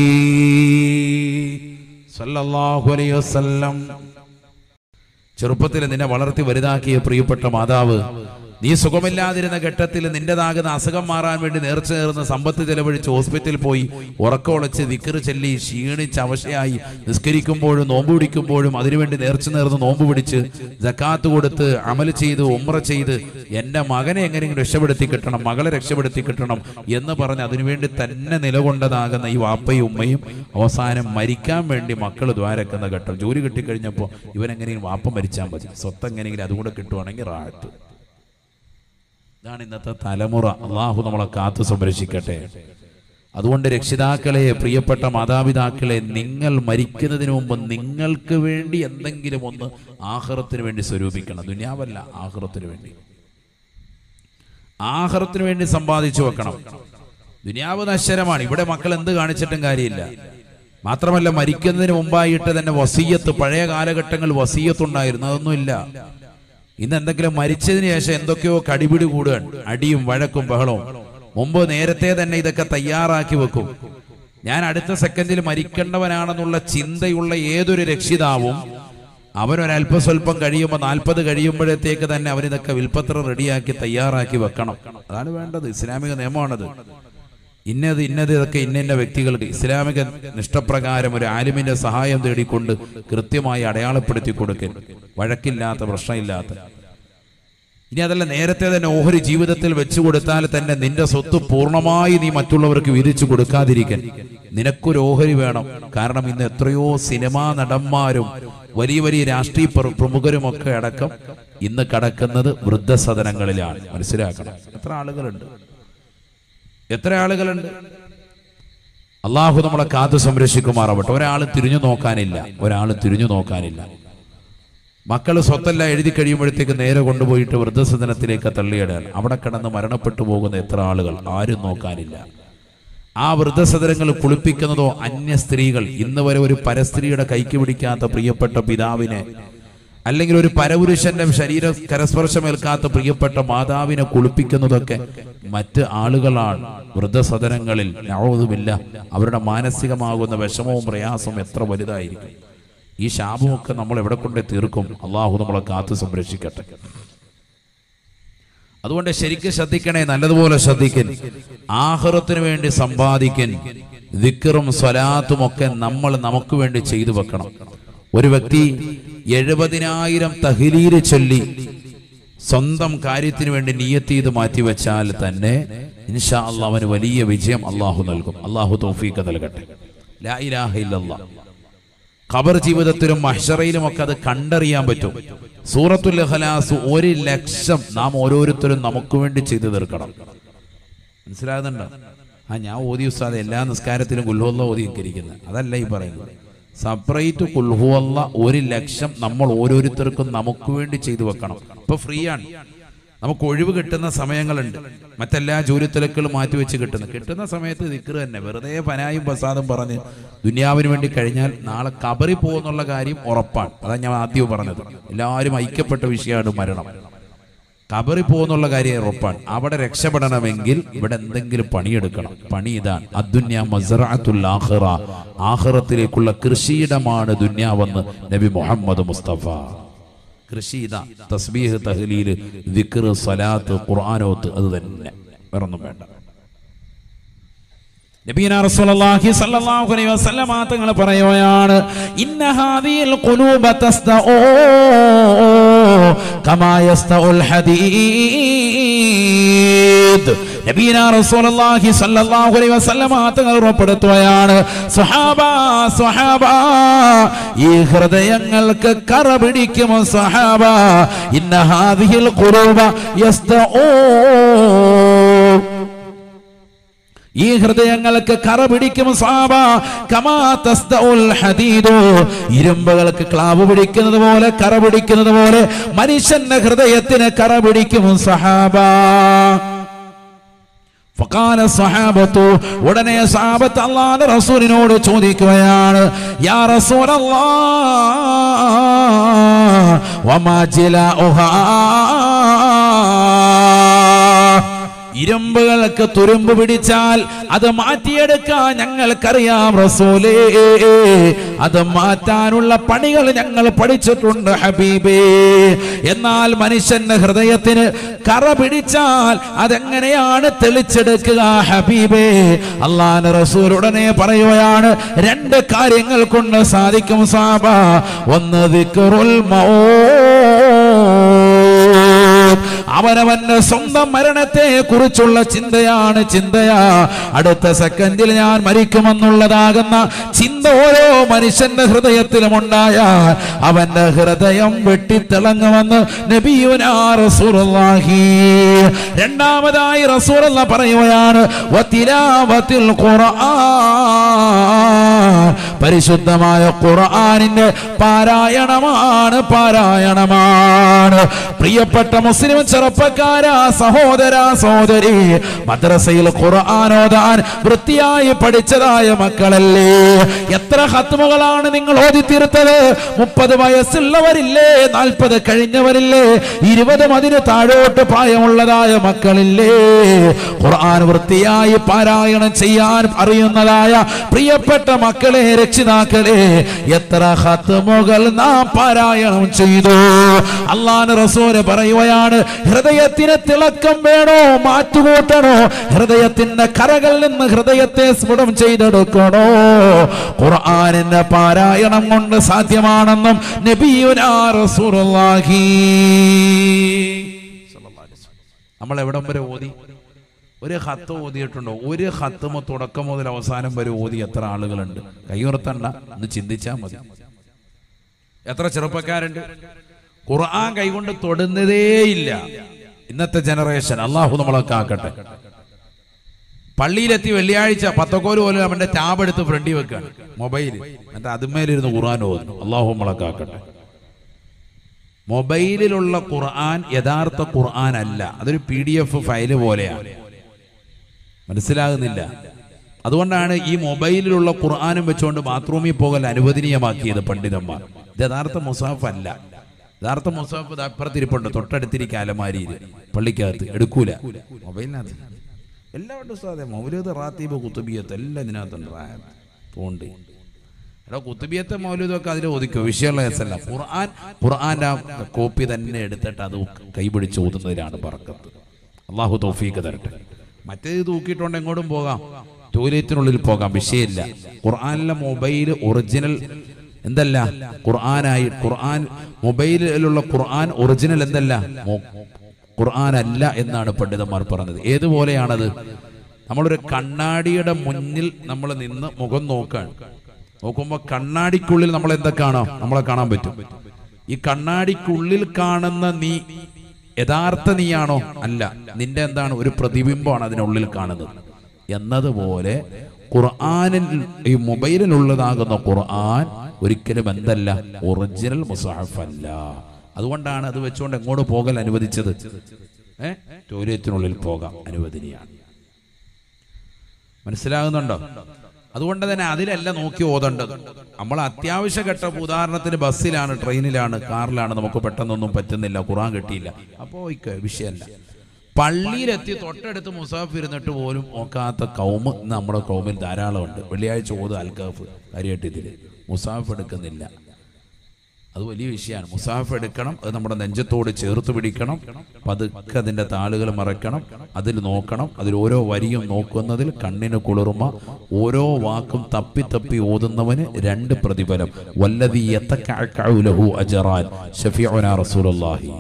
സല്ലല്ലാഹു അലൈഹി വസല്ലം ചെറുപ്പത്തിൽ നിന്നെ വളർത്തി വലുതാക്കിയ പ്രിയപ്പെട്ട മാതാവ് നീ സുഖമില്ലാതിരുന്ന ഘട്ടത്തിൽ നിന്റേതാകുന്ന അസുഖം മാറാൻ വേണ്ടി നേർച്ച നേർന്ന് സമ്പത്ത് ചെലവഴിച്ച് ഹോസ്പിറ്റലിൽ പോയി ഉറക്കമൊളച്ച് ദിക്കറ് ചെല്ലി ക്ഷീണിച്ച് അവശയായി നിസ്കരിക്കുമ്പോഴും നോമ്പ് പിടിക്കുമ്പോഴും അതിനുവേണ്ടി നേർച്ച നേർന്ന് നോമ്പ് പിടിച്ച് ജക്കാത്ത് കൊടുത്ത് അമൽ ചെയ്ത് ഉമ്ര ചെയ്ത് എൻ്റെ മകനെ എങ്ങനെയെങ്കിലും രക്ഷപ്പെടുത്തി കിട്ടണം മകളെ രക്ഷപ്പെടുത്തി കിട്ടണം എന്ന് പറഞ്ഞ് അതിനുവേണ്ടി തന്നെ നിലകൊണ്ടതാകുന്ന ഈ വാപ്പയും ഉമ്മയും അവസാനം മരിക്കാൻ വേണ്ടി മക്കൾ ദ്വാരക്കുന്ന ഘട്ടം ജോലി കിട്ടിക്കഴിഞ്ഞപ്പോൾ ഇവനെങ്ങനെയും വാപ്പ മരിച്ചാൽ മതി സ്വത്ത് എങ്ങനെയെങ്കിലും അതുകൂടെ കിട്ടുവാണെങ്കിൽ റാഹത്ത് ഇതാണ് ഇന്നത്തെ തലമുറ അള്ളാഹു നമ്മളെ കാത്തു സംരക്ഷിക്കട്ടെ അതുകൊണ്ട് രക്ഷിതാക്കളെ പ്രിയപ്പെട്ട മാതാപിതാക്കളെ നിങ്ങൾ മരിക്കുന്നതിന് മുമ്പ് നിങ്ങൾക്ക് വേണ്ടി എന്തെങ്കിലും ഒന്ന് ആഹ്റത്തിന് വേണ്ടി സ്വരൂപിക്കണം ദുനിയാവല്ല ആഹ്റത്തിന് വേണ്ടി ആഹ്റത്തിന് വേണ്ടി സമ്പാദിച്ചു വെക്കണം ദുനിയാവ് നശ്വരമാണ് ഇവിടെ മക്കൾ എന്ത് കാണിച്ചിട്ടും കാര്യമില്ല മാത്രമല്ല മരിക്കുന്നതിന് മുമ്പായിട്ട് തന്നെ വസീയത്ത് പഴയ കാലഘട്ടങ്ങളിൽ വസീയത്തുണ്ടായിരുന്നു അതൊന്നുമില്ല ഇന്ന് എന്തെങ്കിലും മരിച്ചതിന് ശേഷം എന്തൊക്കെയോ കടിപിടി കൂടുകയാണ് അടിയും വഴക്കും ബഹളവും മുമ്പ് നേരത്തെ തന്നെ ഇതൊക്കെ തയ്യാറാക്കി വെക്കും ഞാൻ അടുത്ത സെക്കൻഡിൽ മരിക്കേണ്ടവനാണെന്നുള്ള ചിന്തയുള്ള ഏതൊരു രക്ഷിതാവും അവനൊരല്പസ്വല്പം കഴിയുമ്പോൾ നാൽപ്പത് കഴിയുമ്പോഴത്തേക്ക് തന്നെ അവനിതൊക്കെ വിൽപ്പത്രം റെഡിയാക്കി തയ്യാറാക്കി വെക്കണം അതാണ് വേണ്ടത് ഇസ്ലാമിക നിയമമാണത് ഇന്നത് ഇന്നത് ഇതൊക്കെ ഇന്ന ഇന്ന വ്യക്തികൾക്ക് ഇസ്ലാമിക നിഷ്ഠപ്രകാരം ഒരു ആലിമിന്റെ സഹായം തേടിക്കൊണ്ട് കൃത്യമായി അടയാളപ്പെടുത്തി കൊടുക്കൽ വഴക്കില്ലാത്ത പ്രശ്നമില്ലാത്ത ഇനി അതല്ല നേരത്തെ തന്നെ ഓഹരി ജീവിതത്തിൽ വെച്ചു കൊടുത്താൽ തന്നെ നിന്റെ സ്വത്ത് പൂർണ്ണമായി നീ മറ്റുള്ളവർക്ക് വിധിച്ചു കൊടുക്കാതിരിക്കാൻ നിനക്കൊരു ഓഹരി വേണം കാരണം ഇന്ന് എത്രയോ സിനിമാ നടന്മാരും വലിയ വലിയ രാഷ്ട്രീയ പ്ര- പ്രമുഖരുമൊക്കെ അടക്കം ഇന്ന് കടക്കുന്നത് വൃദ്ധസദനങ്ങളിലാണ് മനസ്സിലാക്കണം എത്ര ആളുകളുണ്ട് എത്ര ആളുകളുണ്ട് അള്ളാഹു നമ്മളെ കാത്തു സംരക്ഷിക്കുമാറാവട്ടെ ഒരാൾ തിരിഞ്ഞു നോക്കാനില്ല ഒരാൾ തിരിഞ്ഞു നോക്കാനില്ല മക്കൾ സ്വത്തെല്ലാം എഴുതി കഴിയുമ്പോഴത്തേക്ക് നേരെ കൊണ്ടുപോയിട്ട് വൃദ്ധസദനത്തിലേക്ക് തള്ളിയിടാൻ അവിടെ കിടന്ന് മരണപ്പെട്ടു പോകുന്ന എത്ര ആളുകൾ ആരും നോക്കാനില്ല ആ വൃദ്ധസദനങ്ങൾ കുളിപ്പിക്കുന്നതോ അന്യ സ്ത്രീകൾ ഇന്ന് വരെ ഒരു പരസ്ത്രീയുടെ കൈക്ക് പിടിക്കാത്ത പ്രിയപ്പെട്ട പിതാവിനെ അല്ലെങ്കിൽ ഒരു പരപുരുഷന്റെ ശരീര കരസ്പർശമേൽക്കാത്ത പ്രിയപ്പെട്ട മാതാവിനെ കുളിപ്പിക്കുന്നതൊക്കെ മറ്റ് ആളുകളാണ് വൃദ്ധസദനങ്ങളിൽ നവതുമില്ല അവരുടെ മാനസികമാകുന്ന വിഷമവും പ്രയാസവും എത്ര വലുതായിരിക്കും ഈ ശാപമൊക്കെ നമ്മൾ എവിടെ കൊണ്ടേ തീർക്കും അള്ളാഹു നമ്മളെ കാത്തു സംരക്ഷിക്കട്ടെ അതുകൊണ്ട് ശരിക്കും ശ്രദ്ധിക്കണേ നല്ലതുപോലെ ശ്രദ്ധിക്കൻ ആഹ്റത്തിന് വേണ്ടി സമ്പാദിക്കൻ ദിക്കറും സ്വലാത്തും ഒക്കെ നമ്മൾ നമുക്ക് വേണ്ടി ചെയ്തു വെക്കണം ഒരു വ്യക്തി എഴുപതിനായിരം തഹലീല് ചൊല്ലി സ്വന്തം കാര്യത്തിന് വേണ്ടി നിയത്ത് ചെയ്ത് മാറ്റിവെച്ചാൽ തന്നെ ഇൻഷാ അള്ളാഹ് അവന് വലിയ വിജയം അള്ളാഹു നൽകും അള്ളാഹു തൗഫീഖ് നൽകട്ടെ ലാ ഇലാഹ ഇല്ലല്ലാഹ് ഖബർ ജീവിതത്തിലും മഹ്ഷറയിലും ഒക്കെ അത് കണ്ടറിയാൻ പറ്റും സൂറത്തുൽ ഇഖ്ലാസ് ഒരു ലക്ഷം നാം ഓരോരുത്തരും നമുക്ക് വേണ്ടി ചെയ്തു തീർക്കണം മനസ്സിലാകുന്നുണ്ടോ ആ ഞാൻ ഓതി ഉസ്താദ് എല്ലാ നിസ്കാരത്തിലും കുൽഹുവല്ല ഓതി ഇരിക്കുന്നത് അതല്ല ഈ പറയുന്നത് സെപ്പറേറ്റ് കുൽഹുവല്ല ഒരു ലക്ഷം നമ്മൾ ഓരോരുത്തർക്കും നമുക്ക് വേണ്ടി ചെയ്തു വെക്കണം ഇപ്പൊ ഫ്രീ ആണ് നമുക്ക് ഒഴിവ് കിട്ടുന്ന സമയങ്ങളുണ്ട് മറ്റെല്ലാ ജോലി തിരക്കുകളും മാറ്റിവെച്ച് കിട്ടുന്നു കിട്ടുന്ന സമയത്ത് ദിക്ർ തന്നെ വെറുതെ പനായും പ്രസാദം പറഞ്ഞ് ദുനിയാവിന് വേണ്ടി കഴിഞ്ഞാൽ നാളെ കബറി പോകുന്നുള്ള കാര്യം ഉറപ്പാണ് അതാ ഞാൻ ആദ്യം പറഞ്ഞത് എല്ലാവരും ഐക്യപ്പെട്ട വിഷയമാണ് മരണം കബറി പോകുന്നുള്ള കാര്യം ഉറപ്പാണ് അവിടെ രക്ഷപ്പെടണമെങ്കിൽ ഇവിടെ എന്തെങ്കിലും പണിയെടുക്കണം പണി ഇതാണ് അദ്ദുന്യ മസ്റഅത്തുൽ ആഖിറ ആഖിറത്തിലേക്കുള്ള കൃഷിയിടമാണ് ദുന്യാവെന്ന് നബി മുഹമ്മദ് മുസ്തഫ കൃഷി ഇതാ തസ്ബീഹ് തഹ്ലീല് ദിക്ർ സലാത്ത് ഖുർആനോത്ത് അത് തന്നെ വേറൊന്നും വേണ്ട നബീന റസൂലുള്ളാഹി സ്വല്ലല്ലാഹു അലൈഹി വസല്ലമ തങ്ങൾ പറയുകയാണ് ഇന്ന ഹാദിൽ ഖുലൂബ തസ്തഊ കമാ യസ്തഉൽ ഹദീദ് നബീന റസൂലുള്ളാഹി സ്വല്ലല്ലാഹു അലൈഹി വസല്ലമ തങ്ങൾ ഉറപ്പെടുത്തുകയാണ് സ്വഹാബ സ്വഹാബ ഈ ഹൃദയങ്ങൾക്ക് കറ പിടിക്കും സ്വഹാബ ഇന്ന ഹാദിൽ ഖുലൂബ യസ്തഊ ഈ ഹൃദയങ്ങൾക്ക് കറ പിടിക്കും സാബ കമാ തസ്തഉൽ ഹദീദു ഇരുമ്പുകൾക്ക് ക്ലാവ് പിടിക്കുന്നത് പോലെ കറ പിടിക്കുന്നത് പോലെ മനുഷ്യന്റെ ഹൃദയത്തിന് കറ പിടിക്കും സഹാബ ഫഖാല സഹാബത്തു ഉടനെ സഹാബത്ത് അള്ളാഹുവിന്റെ റസൂലിനോട് ചോദിക്കുകയാണ് യാ റസൂലല്ലാഹ് വമാ ജിലാഉഹാ ഇരുമ്പുകൾക്ക് തുരുമ്പ് പിടിച്ചാൽ അത് മാറ്റിയെടുക്കാൻ ഞങ്ങൾക്കറിയാം റസൂലേ അത് മാറ്റാനുള്ള പണികൾ ഞങ്ങൾ പഠിച്ചിട്ടുണ്ട് ഹബീബേ എന്നാൽ മനുഷ്യന്റെ ഹൃദയത്തിന് കറ പിടിച്ചാൽ അതെങ്ങനെയാണ് തെളിച്ചെടുക്കുക ഹബീബേ അള്ളാഹ് റസൂൽ ഉടനെ പറയുകയാണ് രണ്ട് കാര്യങ്ങൾ കൊണ്ട് സാധിക്കും സാബ ഒന്ന് ദിക്റുൽ മൗത്ത് അവനവന്റെ സ്വന്തം മരണത്തെ കുറിച്ചുള്ള ചിന്തയാണ് ചിന്തയാ അടുത്ത സെക്കൻഡിൽ ഞാൻ മരിക്കുമെന്നുള്ളതാകുന്ന ചിന്ത ഓരോ മനുഷ്യന്റെ ഹൃദയത്തിലും ഉണ്ടായാൽ അവന്റെ ഹൃദയം വെട്ടിത്തിളങ്ങുമെന്ന് നബിയുനാ റസൂലുള്ളാഹി രണ്ടാമതായി റസൂലുള്ള പറയുകയാണ് വതിലാവത്തിൽ ഖുർആൻ പരിശുദ്ധമായ ഖുർആനിന്റെ പാരായണമാണ് പാരായണമാണ് പ്രിയപ്പെട്ട മുസ്ലിം ചെറുപ്പക്കാരാ സഹോദര സഹോദരി മദ്രസയിൽ ഖുർആൻ ഓതാൻ വൃത്തിയായി പഠിച്ചതായ മക്കളല്ലേ എത്ര ഹത്മുകളാണ് നിങ്ങൾ ഓതി തീർത്തത് മുപ്പത് വയസ്സുള്ളവരില്ലേ നാൽപ്പത് കഴിഞ്ഞവരില്ലേ ഇരുപതും അതിന് താഴോട്ട് പ്രായമുള്ളതായ മക്കളില്ലേ ഖുർആൻ വൃത്തിയായി പാരായണം ചെയ്യാൻ അറിയുന്നതായ പ്രിയപ്പെട്ട മക്കളെ രക്ഷിതാക്കളെ എത്ര ഹത്മുകൾ നാം പാരായണം ചെയ്തു അള്ളാന് റസൂല് പറയുകയാണ് ഹൃദയത്തിന് തിളക്കം വേണോ മാറ്റുകൂട്ടണോ ഹൃദയത്തിന്റെ കരകളിൽ നിന്ന് ഹൃദയത്തെ സ്ഫുടം ചെയ്തെടുക്കണോ ഖുർആനിന്റെ പാരായണം കൊണ്ട് സാധ്യമാണെന്നും നബിയുനാ റസൂലുള്ളാഹി നമ്മൾ എവിടം വരെ ഓതി ഒരു ഹത്ത് ഓതിയിട്ടുണ്ടോ ഒരു ഹത്തുമ തുടക്കം മുതൽ അവസാനം വരെ ഓതി എത്ര ആളുകളുണ്ട് കൈയുറത്തണ്ട ഒന്ന് ചിന്തിച്ചാൽ മതി എത്ര ചെറുപ്പക്കാരുണ്ട് ഖുർആൻ കൈകൊണ്ട് തൊടുന്നതേയില്ല ഇന്നത്തെ ജനറേഷൻ അള്ളാഹു നമ്മളൊക്കെ ആക്കട്ടെ പള്ളിയിലെത്തി വെള്ളിയാഴ്ച പത്തക്കോല് പോലും അവന്റെ ടാബ് എടുത്ത് ഫ്രണ്ടി വെക്കാണ് മൊബൈൽ എന്നിട്ട് അതുമേലിരുന്ന് ഖുർആൻ ഓതുന്നു അള്ളാഹു നമ്മളൊക്കെ ആക്കട്ടെ മൊബൈലിലുള്ള ഖുർആൻ യഥാർത്ഥ ഖുർആൻ അല്ല അതൊരു പി ഡി എഫ് ഫയല് പോലെയാണ് മനസ്സിലാകുന്നില്ല അതുകൊണ്ടാണ് ഈ മൊബൈലിലുള്ള ഖുർആാനും വെച്ചുകൊണ്ട് ബാത്റൂമിൽ പോകൽ അനുവദനീയമാക്കിയത് പണ്ഡിതന്മാർ ഇത് യഥാർത്ഥ മുസാഫ് അല്ല യഥാർത്ഥ മുസാഫ് ഇത് അപ്പുറത്തിരിപ്പുണ്ട് തൊട്ടടുത്തിരിക്കുക അലമാരിയിൽ പള്ളിക്കകത്ത് എടുക്കൂല മൊബൈലിനകത്ത് എല്ലാവരുടെ സാധ്യത മൗലൂദ് റാത്തീബ് കുത്തുബിയത്ത് എല്ലാം ഇതിനകത്തുണ്ട് പോണ്ട് എടാ കുത്തുബിയത്തെ മൗലൂദൊക്കെ അതിൽ ഒതുക്കോ വിഷയമുള്ള കേസല്ല ഖുർആൻ ഖുർആന്റെ ആ കോപ്പി തന്നെ എടുത്തിട്ട് അത് കൈപിടിച്ച് ഓതുന്നതിലാണ് പറക്കത്ത് അള്ളാഹു തൗഫീക്ക് തരട്ടെ മറ്റേത് തൂക്കിയിട്ടുണ്ട് എങ്ങോട്ടും പോകാം ടോയ്ലറ്റിനുള്ളിൽ പോകാം വിഷയമില്ല ഖുർആനിലെ മൊബൈൽ ഒറിജിനൽ എന്തല്ല ഖുർആനായി ഖുർആൻ മൊബൈലിലുള്ള ഖുർആൻ ഒറിജിനൽ എന്തല്ല മൊ- ഖുർആൻ അല്ല എന്നാണ് പണ്ഡിതന്മാർ പറഞ്ഞത് ഏതുപോലെയാണത് നമ്മളൊരു കണ്ണാടിയുടെ മുന്നിൽ നമ്മൾ നിന്ന് മുഖം നോക്കാണ് നോക്കുമ്പോൾ കണ്ണാടിക്കുള്ളിൽ നമ്മൾ എന്താ കാണാം നമ്മളെ കാണാൻ പറ്റും ഈ കണ്ണാടിക്കുള്ളിൽ കാണുന്ന നീ യഥാർത്ഥ നീയാണോ അല്ല നിന്റെ എന്താണ് ഒരു പ്രതിബിംബമാണ് അതിനുള്ളിൽ കാണുന്നത് എന്നതുപോലെ ഖുർആനിൽ ഈ മൊബൈലിലുള്ളതാകുന്ന ഖുർആൻ ഒരിക്കലും എന്തല്ല ഒറിജിനൽ മുസാഫ് അല്ല അതുകൊണ്ടാണ് അത് വെച്ചുകൊണ്ട് എങ്ങോട്ട് പോകൽ അനുവദിച്ചത് ഏ ടോയ്ലറ്റിനുള്ളിൽ പോകാം അനുവദനീയാണ് മനസ്സിലാകുന്നുണ്ടോ അതുകൊണ്ട് തന്നെ അതിലല്ല നോക്കി ഓതേണ്ടത് നമ്മൾ അത്യാവശ്യ ഘട്ട ഉദാഹരണത്തിന് ബസ്സിലാണ് ട്രെയിനിലാണ് കാറിലാണ് നമുക്ക് പെട്ടെന്നൊന്നും പറ്റുന്നില്ല ഖുറാൻ കിട്ടിയില്ല അപ്പോൾ വിഷയമല്ല പള്ളിയിലെത്തി തൊട്ടടുത്ത് മുസാഫ് ഇരുന്നിട്ട് പോലും നോക്കാത്ത കൗമ് ഇന്ന് നമ്മുടെ കൗമിൽ ധാരാളമുണ്ട് വെള്ളിയാഴ്ച ഓത് അൽക്കാഫ് കാര്യമായിട്ട് ഇതിൽ മുസാഫ് എടുക്കുന്നില്ല അത് വലിയ വിഷയമാണ് മുസാഫ് എടുക്കണം അത് നമ്മുടെ നെഞ്ചത്തോട് ചേർത്ത് പിടിക്കണം പതുക്കെ അതിന്റെ താളുകൾ മറക്കണം അതിൽ നോക്കണം അതിൽ ഓരോ വരിയും നോക്കുന്നതിൽ കണ്ണിന് കുളിർമ ഓരോ വാക്കും തപ്പി തപ്പി ഓതുന്നവന് രണ്ട് പ്രതിഫലം വല്ലതി യത്തക്കഅക്കഉ അജറാൻ ഷഫീഉനാ റസൂലുള്ളാഹി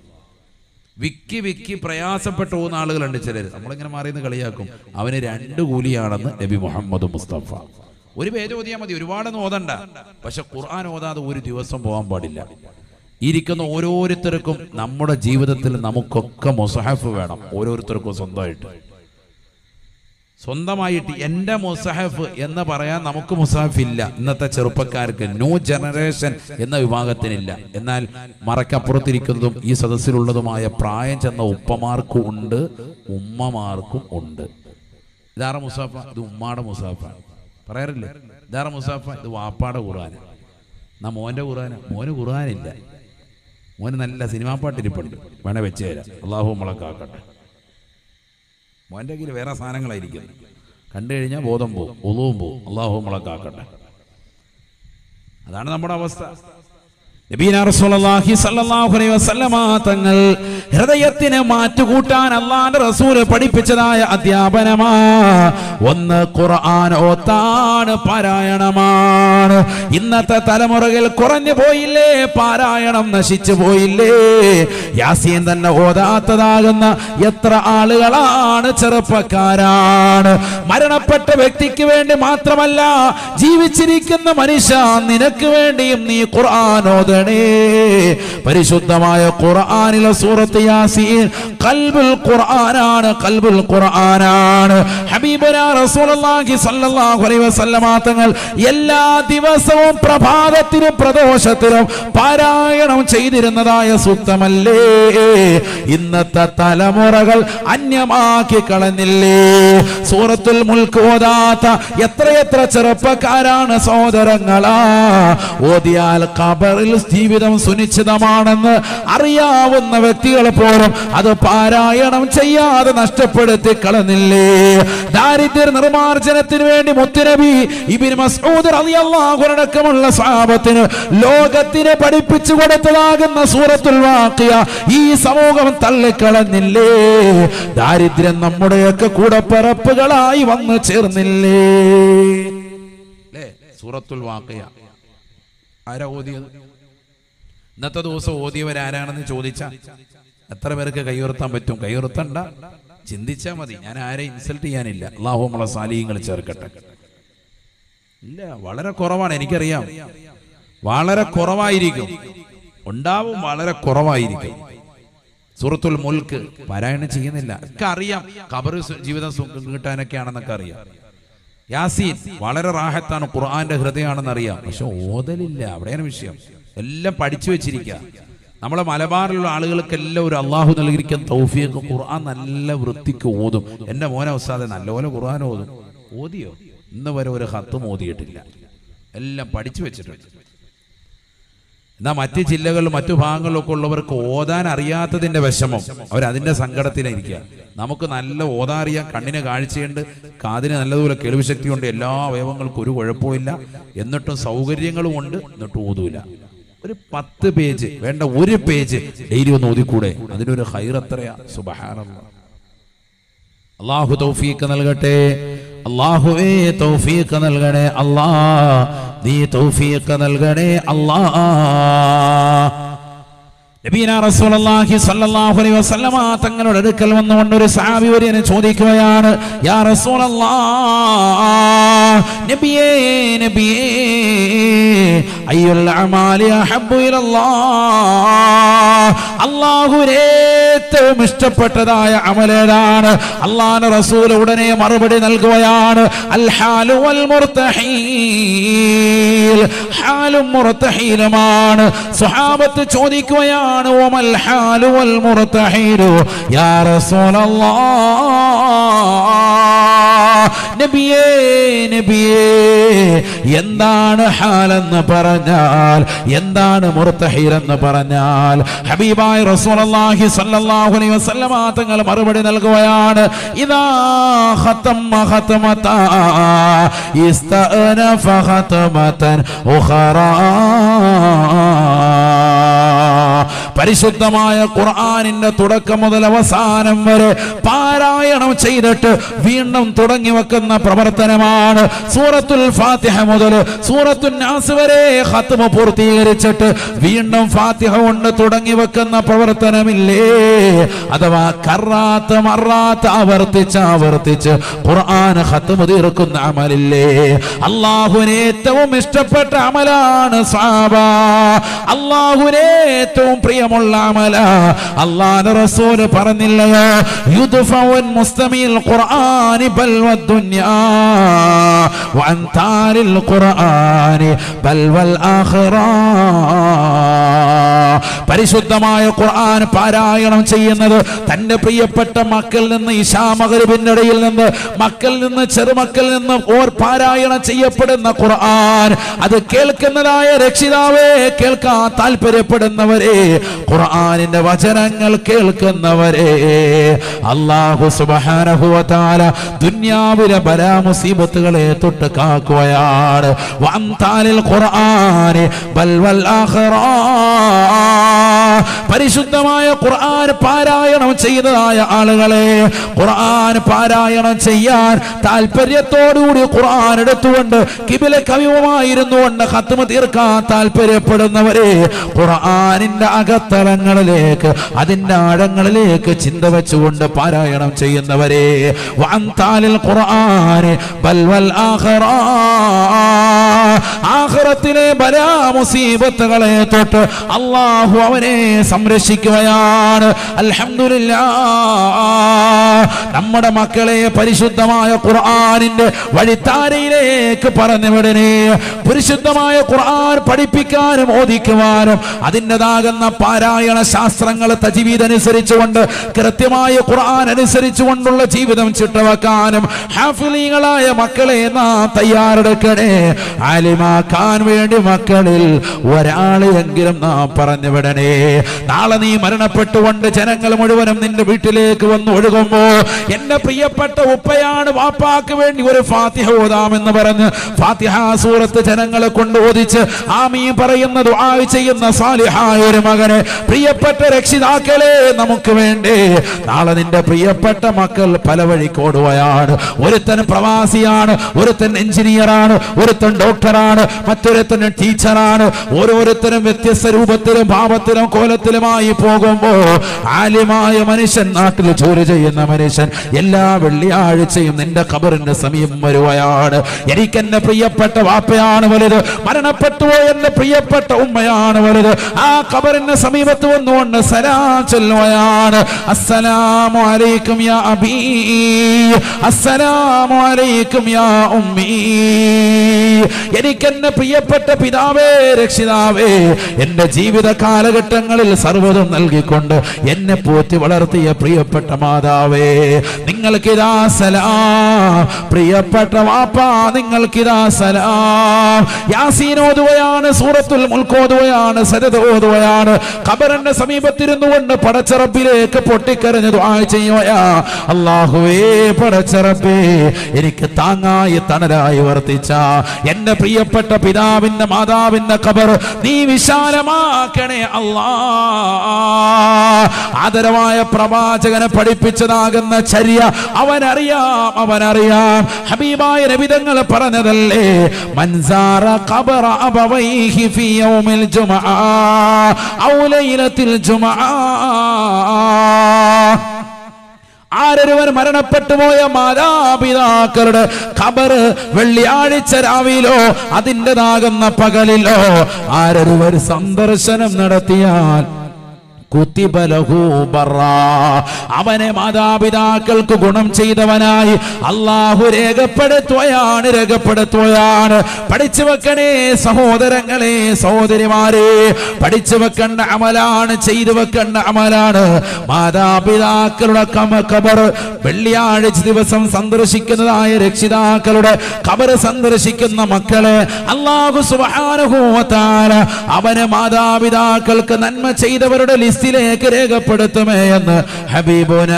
വിക്കി വിക്കി പ്രയാസപ്പെട്ടു പോകുന്ന ആളുകളുണ്ട് ചിലർ നമ്മളിങ്ങനെ മാറിയെന്ന് കളിയാക്കും അവന് രണ്ട് കൂലിയാണെന്ന് നബി മുഹമ്മദ് മുസ്തഫ ഒരു പേജ് ഓതിയാൽ മതി ഒരുപാടൊന്നും ഓതണ്ട പക്ഷെ ഖുർആൻ ഓതാതെ ഒരു ദിവസം പോകാൻ പാടില്ല ഇരിക്കുന്ന ഓരോരുത്തർക്കും നമ്മുടെ ജീവിതത്തിൽ നമുക്കൊക്കെ മുസഹഫ് വേണം ഓരോരുത്തർക്കും സ്വന്തമായിട്ട് സ്വന്തമായിട്ട് എൻ്റെ മുസഹഫ് എന്ന് പറയാൻ നമുക്ക് മുസഹഫ് ഇല്ല ഇന്നത്തെ ചെറുപ്പക്കാർക്ക് ന്യൂ ജനറേഷൻ എന്ന വിഭാഗത്തിനില്ല എന്നാൽ മറക്കപ്പുറത്തിരിക്കുന്നതും ഈ സദസ്സിലുള്ളതുമായ പ്രായം ചെന്ന ഉപ്പമാർക്കും ഉണ്ട് ഉമ്മമാർക്കും ഉണ്ട് ഇതാറ മുസാഫ ഇത് ഉമ്മാടെ മുസാഫാണ് പറയാറില്ലേ ഇതാറ മുസാഫ ഇത് വാപ്പാടെ ഖുർആൻ എന്നാ മോന്റെ ഖുർആൻ മോന് ഖുർആനില്ല മോന് നല്ല സിനിമാ പാട്ടിരിപ്പുണ്ട് വേണേ വെച്ച് തരാം അള്ളാഹു നമ്മളെ കാക്കട്ടെ മോൻ്റെ കയ്യിൽ വേറെ സാധനങ്ങളായിരിക്കും കണ്ടു കഴിഞ്ഞാൽ ബോധം പോവും ഒതുവും പോവും അള്ളാഹു മുളക്കാക്കട്ടെ അതാണ് നമ്മുടെ അവസ്ഥ നബീന റസൂലുള്ളാഹി സ്വല്ലല്ലാഹു അലൈഹി വസല്ലമ തങ്ങൾ ഹൃദയത്തിന് മാറ്റുകൂട്ടാൻ അള്ളാന്റെ റസൂല് പഠിപ്പിച്ചതായ അധ്യാപനമാ ഒന്ന് ഖുർആൻ ഓത്താണ് പാരായണമാണ് ഇന്നത്തെ തലമുറകൾ കുറഞ്ഞു പോയില്ലേ പാരായണം നശിച്ചു പോയില്ലേ യാസീൻ തന്നെ ഓതാത്തതാകുന്ന എത്ര ആളുകളാണ് ചെറുപ്പക്കാരാണ് മരണപ്പെട്ട വ്യക്തിക്ക് വേണ്ടി മാത്രമല്ല ജീവിച്ചിരിക്കുന്ന മനുഷ്യ നിനക്ക് വേണ്ടിയും നീ ഖുർആൻ ഓതണേ പരിശുദ്ധമായ ഖുർആനിലെ സൂറത്ത് യാസീൻ കൽബുൽ ഖുർആനാണ് കൽബുൽ ഖുർആനാണ് ഹബീബന റസൂലുള്ളാഹി സ്വല്ലല്ലാഹു അലൈഹി വസല്ലമ തങ്ങൾ എല്ലാ ദിവസവും പ്രഭാതത്തിനും പ്രദോഷത്തിനും പാരായണം ചെയ്തിരുന്നതായ സൂക്തമല്ലേ ഇന്നത്തെ തലമുറകൾ അന്യമാക്കി കളഞ്ഞില്ലേ സൂറത്തുൽ മുൽക്ക് ഓതാത്ത എത്രയെത്ര ചെറുപ്പക്കാരാണ് സഹോദരങ്ങളാ ഓതിയാൽ ഖബറിൽ ജീവിതം സുനിശ്ചിതമാണെന്ന് അറിയാവുന്ന വ്യക്തികൾ പോലും അത് പാരായണം ചെയ്യാതെ നഷ്ടപ്പെടുത്തി കളഞ്ഞില്ലേ ദാരിദ്ര്യ നിർമാർജനത്തിന് വേണ്ടി മുത്തുനബി ഇബിൻ മസ്ഊദ് റളിയല്ലാഹു അടക്കമുള്ള സ്വഹാബത്തിന് ലോകത്തിന് പഠിപ്പിച്ചു കൊടുത്തതാകുന്ന സൂറത്തുൽ വാഖിയ ഈ സമൂഹം തള്ളിക്കളഞ്ഞില്ലേ ദാരിദ്ര്യം നമ്മുടെയൊക്കെ കൂടപ്പിറപ്പുകളായി വന്നു ചേർന്നില്ലേ അല്ലേ സൂറത്തുൽ വാഖിയ ആരാ ഓതിയത് ഇന്നത്തെ ദിവസം ഓതിയവരാരാണെന്ന് ചോദിച്ചാൽ എത്ര പേർക്ക് കൈയുയർത്താൻ പറ്റും കൈയുയർത്തണ്ട ചിന്തിച്ചാൽ മതി ഞാൻ ആരെ ഇൻസൾട്ട് ചെയ്യാനില്ല അള്ളാഹു നമ്മളെ സാലിഹ്യങ്ങൾ ചേർക്കട്ടെ ഇല്ല വളരെ കുറവാണ് എനിക്കറിയാം വളരെ കുറവായിരിക്കും ഉണ്ടാവും വളരെ കുറവായിരിക്കും സൂറത്തുൽ മുൽക്ക് പാരായണം ചെയ്യുന്നില്ല ഒക്കെ അറിയാം കബർ ജീവിതം സുഖം കിട്ടാനൊക്കെയാണെന്നൊക്കെ അറിയാം യാസീൻ വളരെ റാഹത്താണ് ഖുർആന്റെ ഹൃദയമാണെന്ന് അറിയാം പക്ഷെ ഓതലില്ല അവിടെയാണ് വിഷയം എല്ലാം പഠിച്ചു വെച്ചിരിക്കുക നമ്മളെ മലബാറിലുള്ള ആളുകൾക്കെല്ലാം ഒരു അള്ളാഹു നൽകിയിരിക്കുന്ന തൗഫീഖ് ഖുർആൻ നല്ല വൃത്തിക്ക് ഓതും എൻ്റെ മോനെ ഉസ്താദെ നല്ലപോലെ ഖുർആൻ ഓതും ഓതിയോ ഇന്ന് വരെ ഒരു ഹത്തും ഓതിയിട്ടില്ല എല്ലാം പഠിച്ചു വെച്ചിട്ടുണ്ട് എന്നാൽ മറ്റ് ജില്ലകളിലും മറ്റു ഭാഗങ്ങളിലൊക്കെ ഉള്ളവർക്ക് ഓതാൻ അറിയാത്തതിന്റെ വിഷമം അവർ അതിന്റെ സങ്കടത്തിലിരിക്കുക നമുക്ക് നല്ല ഓതാൻ അറിയാം കണ്ണിന് കാഴ്ചയുണ്ട് കാതിന് നല്ലതുപോലെ കേൾവി ശക്തിയുണ്ട് എല്ലാ അവയവങ്ങൾക്കും ഒരു കുഴപ്പമില്ല എന്നിട്ടും സൗകര്യങ്ങളും ഉണ്ട് എന്നിട്ടും ഓതൂല ഒരു പത്ത് പേജ് വേണ്ട ഒരു പേജ് ഡെയിലി ഒന്ന് ഓതിക്കൂടെ അതിനൊരു ഹൈർ എത്രയാ സുബഹാനല്ലാ അള്ളാഹു തൗഫീഖ് നൽകട്ടെ അള്ളാഹുവേ തൗഫീഖ് നൽകണേ അല്ലാ നീ തൗഫീഖ് നൽകണേ അല്ലാ നബീന റസൂലുള്ളാഹി സ്വല്ലല്ലാഹു അലൈഹി വസല്ലമ തങ്ങളുടെ അടുക്കൽ വന്നുകൊണ്ട് ഒരു സഹാബി വര്യനെ ചോദിക്കുകയാണ് യാ റസൂലല്ലാഹ് നബിയേ നബിയേ അയ്യുൽ അമാലി അഹബ്ബു ഇലല്ലാഹ് അല്ലാഹുവിന് ഏറ്റവും ഇഷ്ടപ്പെട്ടതായ അമലേതാണ് അള്ളാഹുവിന്റെ റസൂൽ ഉടനെ മറുപടി നൽകുകയാണ് അൽ ഹാലു വൽ മുർത്തഹീൽ ഹാലും മുർത്തഹീലുമാണ് സ്വഹാബത്ത് ചോദിക്കുകയാണ് വമൽ ഹാലു വൽ മുർത്തഹീലു യാ റസൂലല്ലാഹ് നബിയേ നബിയേ എന്താണ് ഹാലെന്ന് പറഞ്ഞാൽ എന്താണ് മുർത്തഹീൽ എന്ന് പറഞ്ഞാൽ ഹബീബായ റസൂലുള്ളാഹി സ്വല്ലല്ലാഹു അലൈഹി വസല്ലമ തങ്ങൾ മറുപടി നൽകുകയാണ് ഇദാ ഖതമ ഖതമത ഇസ്തഅനഫ ഖതമതൻ ഉഖറാ പരിശുദ്ധമായ ഖുർആനിന്റെ തുടക്കം മുതൽ അവസാനം വരെ പാരായണം ചെയ്തിട്ട് വീണ്ടും തുടങ്ങി വെക്കുന്ന പ്രവർത്തനമാണ് സൂറത്തുൽ ഫാത്തിഹ മുതൽ സൂറത്തുൽ നാസ് വരെ ഖത്മ പൂർത്തീകരിച്ചിട്ട് വീണ്ടും ഫാത്തിഹ കൊണ്ട് തുടങ്ങി വെക്കുന്ന പ്രവർത്തനമില്ലേ അഥവാ കറാത്ത് മറാത്ത് ആവർത്തിച്ച് ആവർത്തിച്ച് ഖുർആൻ ഖത്മ തീർക്കുന്ന അമലില്ലേ അള്ളാഹുവിന് ഏറ്റവും ഇഷ്ടപ്പെട്ട അമലാണ് സാബ അള്ളാഹുവിന് ഏറ്റവും പ്രിയമുള്ള അമല അള്ളാഹ് റസൂൽ പറഞ്ഞില്ലയോ യുദ്ഫഉൻ മുസ്തമിൽ ഖുർആനി ബൽ വദ്ദുനിയാ വഅൻതാരിൽ ഖുർആനി ബൽ വൽ ആഖിറ പരിശുദ്ധമായ ഖുർആൻ പാരായണം ചെയ്യുന്നത് തന്റെ പ്രിയപ്പെട്ട മക്കളിൽ നിന്ന് ഇശാമകരിബിന്റെ ഇടയിൽ നിന്ന് മക്കളിൽ നിന്ന് ചെറുമക്കളിൽ നിന്ന് ഓർ പാരായണം ചെയ്യപ്പെടുന്ന ഖുർആൻ അത് കേൾക്കുന്നതായ രക്ഷിതാവേ കേൾക്കാൻ താല്പര്യപ്പെടുന്നവരെ ഖുർആനിന്റെ വചനങ്ങൾ കേൾക്കുന്നവരെ അള്ളാഹു സുബ്ഹാനഹു വ തആല ദുനിയാവിലെ ബലാ മുസീബത്തുകളെ തൊട്ട് കാക്കുകയാണ് വഅംതാലിൽ ഖുർആനി ബൽ വൽ ആഖിറ പരിശുദ്ധമായ ഖുർആൻ പാരായണം ചെയ്തതായ ആളുകളെ ഖുർആൻ പാരായണം ചെയ്യാൻ താല്പര്യത്തോടുകൂടി ഖുർആൻ എടുത്തുകൊണ്ട് കിബില കവിവുമായിരുന്നു കൊണ്ട് ഹത്തുമ തീർക്കാൻ താല്പര്യപ്പെടുന്നവരെ ഖുർആനിന്റെ അകത്തളങ്ങളിലേക്ക് അതിന്റെ ആഴങ്ങളിലേക്ക് ചിന്ത വെച്ചുകൊണ്ട് പാരായണം ചെയ്യുന്നവരെ വഅംതാലിൽ ഖുർആനി ബൽ വൽ ആഖിറ ആഖിറത്തിലെ ബലാ മുസീബത്തുകളെ തൊട്ട് അള്ളാഹു അവനെ സംരക്ഷിക്കുകയാണ് അൽഹംദുലില്ലാ നമ്മുടെ മക്കളെ പരിശുദ്ധമായ ഖുർആനിന്റെ വഴിത്താരയിലേക്ക് പറഞ്ഞു വിടണേ പരിശുദ്ധമായ ഖുർആൻ പഠിപ്പിക്കാനും ഓദിക്കുവാനും അതിൻ്റെതാകുന്ന പാരായണ ശാസ്ത്രങ്ങൾ തജീവിതനുസരിച്ചുകൊണ്ട് കൃത്യമായ ഖുർആൻ അനുസരിച്ചുകൊണ്ടുള്ള ജീവിതം ചിട്ടവെക്കാനും ഹാഫിലീങ്ങളായ മക്കളെ നാം തയ്യാറെടുക്കണേ ആലിമാക്കാൻ വേണ്ടി മക്കളിൽ ഒരാളെയെങ്കിലും നാം പറഞ്ഞു വിടണേ നാളെ നീ മരണപ്പെട്ടുകൊണ്ട് ജനങ്ങൾ മുഴുവനും നിന്റെ വീട്ടിലേക്ക് വന്ന് ഒഴുകുമ്പോ എന്റെ പ്രിയപ്പെട്ട ഉപ്പയാണ് വാപ്പാക്ക് വേണ്ടി ഒരു ഫാത്തിഹ ഓതാമെന്ന് പറഞ്ഞ് ഫാത്തിഹ സൂറത്ത് ജനങ്ങളെ കൊണ്ട് ഓദിച്ച് ആമീ പറയുന്ന ദുആ ചെയ്യുന്ന സാലിഹായ ഒരു മകനെ പ്രിയപ്പെട്ട രക്ഷിതാക്കളെ നമുക്ക് വേണ്ടി നാളെ നിന്റെ പ്രിയപ്പെട്ട മക്കൾ പല വഴിക്കോടുകയാണ് ഒരുത്തൻ പ്രവാസിയാണ് ഒരുത്തൻ എഞ്ചിനീയറാണ് ഒരുത്തൻ ഡോക്ടറാണ് മറ്റൊരുത്തൻ ടീച്ചറാണ് ഓരോരുത്തരും വ്യത്യസ്ത രൂപത്തിലും ഭാവത്തിലും കോലത്തിലുമായി പോകുമ്പോ ആലിമായ മനുഷ്യൻ നാട്ടിൽ ജോലി ചെയ്യുന്ന മനുഷ്യൻ എല്ലാ വെള്ളിയാഴ്ചയും നിന്റെ ഖബറിന്റെ സമീപം വരുകയാണ് എനിക്ക് എന്റെ പ്രിയപ്പെട്ട വാപ്പയാണ് വലുത് മരണപ്പെട്ടു എന്റെ പ്രിയപ്പെട്ട ഉമ്മയാണ് വലുത് ആ ഖബറിന്റെ സമീപത്ത് വന്നുകൊണ്ട് സലാ ചൊല്ലുകയാണ് അസ്സലാമു അലൈക്കും യാ അബീ അസ്സലാമു അലൈക്കും യാ ഉമ്മീ എനിക്ക് എന്റെ പ്രിയപ്പെട്ട പിതാവേ രക്ഷിതാവേ എന്റെ ജീവിത കാലഘട്ടങ്ങളിൽ സർവ്വതും നൽകിക്കൊണ്ട് എന്നെ പോറ്റി വളർത്തിയ പ്രിയപ്പെട്ട മാതാവേ നിങ്ങൾക്കിതാ സലാം പ്രിയപ്പെട്ട വാപ്പ നിങ്ങൾക്കിതാ സലാം യാസീൻ ഓതുകയാണ് സൂറത്തുൽ മുൽക്ക് ഓതുകയാണ് സരത് ഓതുകയാണ് ഖബറിന്റെ സമീപത്തിരുന്നു കൊണ്ട് പടച്ചറപ്പിലേക്ക് പൊട്ടിക്കരഞ്ഞു ദുആ ചെയ്യുകയാ അള്ളാഹുവേ പടച്ചറപ്പേ എനിക്ക് താങ്ങായി തണലായി വർത്തിച്ച എന്റെ പ്രിയപ്പെട്ട പിതാവിന്റെ മാതാവിന്റെ ഖബർ നീ വിശാലമാക്കണേ അല്ലാ ആദരവായ പ്രവാചകനെ പഠിപ്പിച്ചതാകുന്ന ചര്യ അവനറിയാം അവനറിയാം ഹബീബായ നബിതങ്ങൾ പറഞ്ഞതല്ലേ മൻസാറ ഖബറ അബവൈഹി ഫി യൗമിൽ ജുമഅ ഔ ലൈലത്തിൽ ജുമഅ ആരൊരുവൻ മരണപ്പെട്ടു പോയ മാതാപിതാക്കളുടെ ഖബറ് വെള്ളിയാഴ്ച രാവിലോ അതിൻ്റെതാകുന്ന പകലിലോ ആരൊരുവർ സന്ദർശനം നടത്തിയാൽ കുത്തിബലഹു ബറാ. അവനെ മാതാപിതാക്കൾക്ക് ഗുണം ചെയ്തവനായി അള്ളാഹു രേഖപ്പെടുത്തുകയാണ് രേഖപ്പെടുത്തുകയാണ് പഠിച്ചു വെക്കണേ സഹോദരങ്ങളെ സഹോദരിമാരെ പഠിച്ചു വെക്കേണ്ട അമലാണ് ചെയ്തു വെക്കേണ്ട അമലാണ് മാതാപിതാക്കളുടെ കമ കബർ വെള്ളിയാഴ്ച ദിവസം സന്ദർശിക്കുന്നതായ രക്ഷിതാക്കളുടെ കബർ സന്ദർശിക്കുന്ന മക്കളെ അള്ളാഹു സുബ്ഹാനഹു വ തആല അവന് മാതാപിതാക്കൾക്ക് നന്മ ചെയ്തവരുടെ ലിസ്റ്റിലേക്ക് രേഖപ്പെടുത്തുമേ എന്ന് ഹബീബുന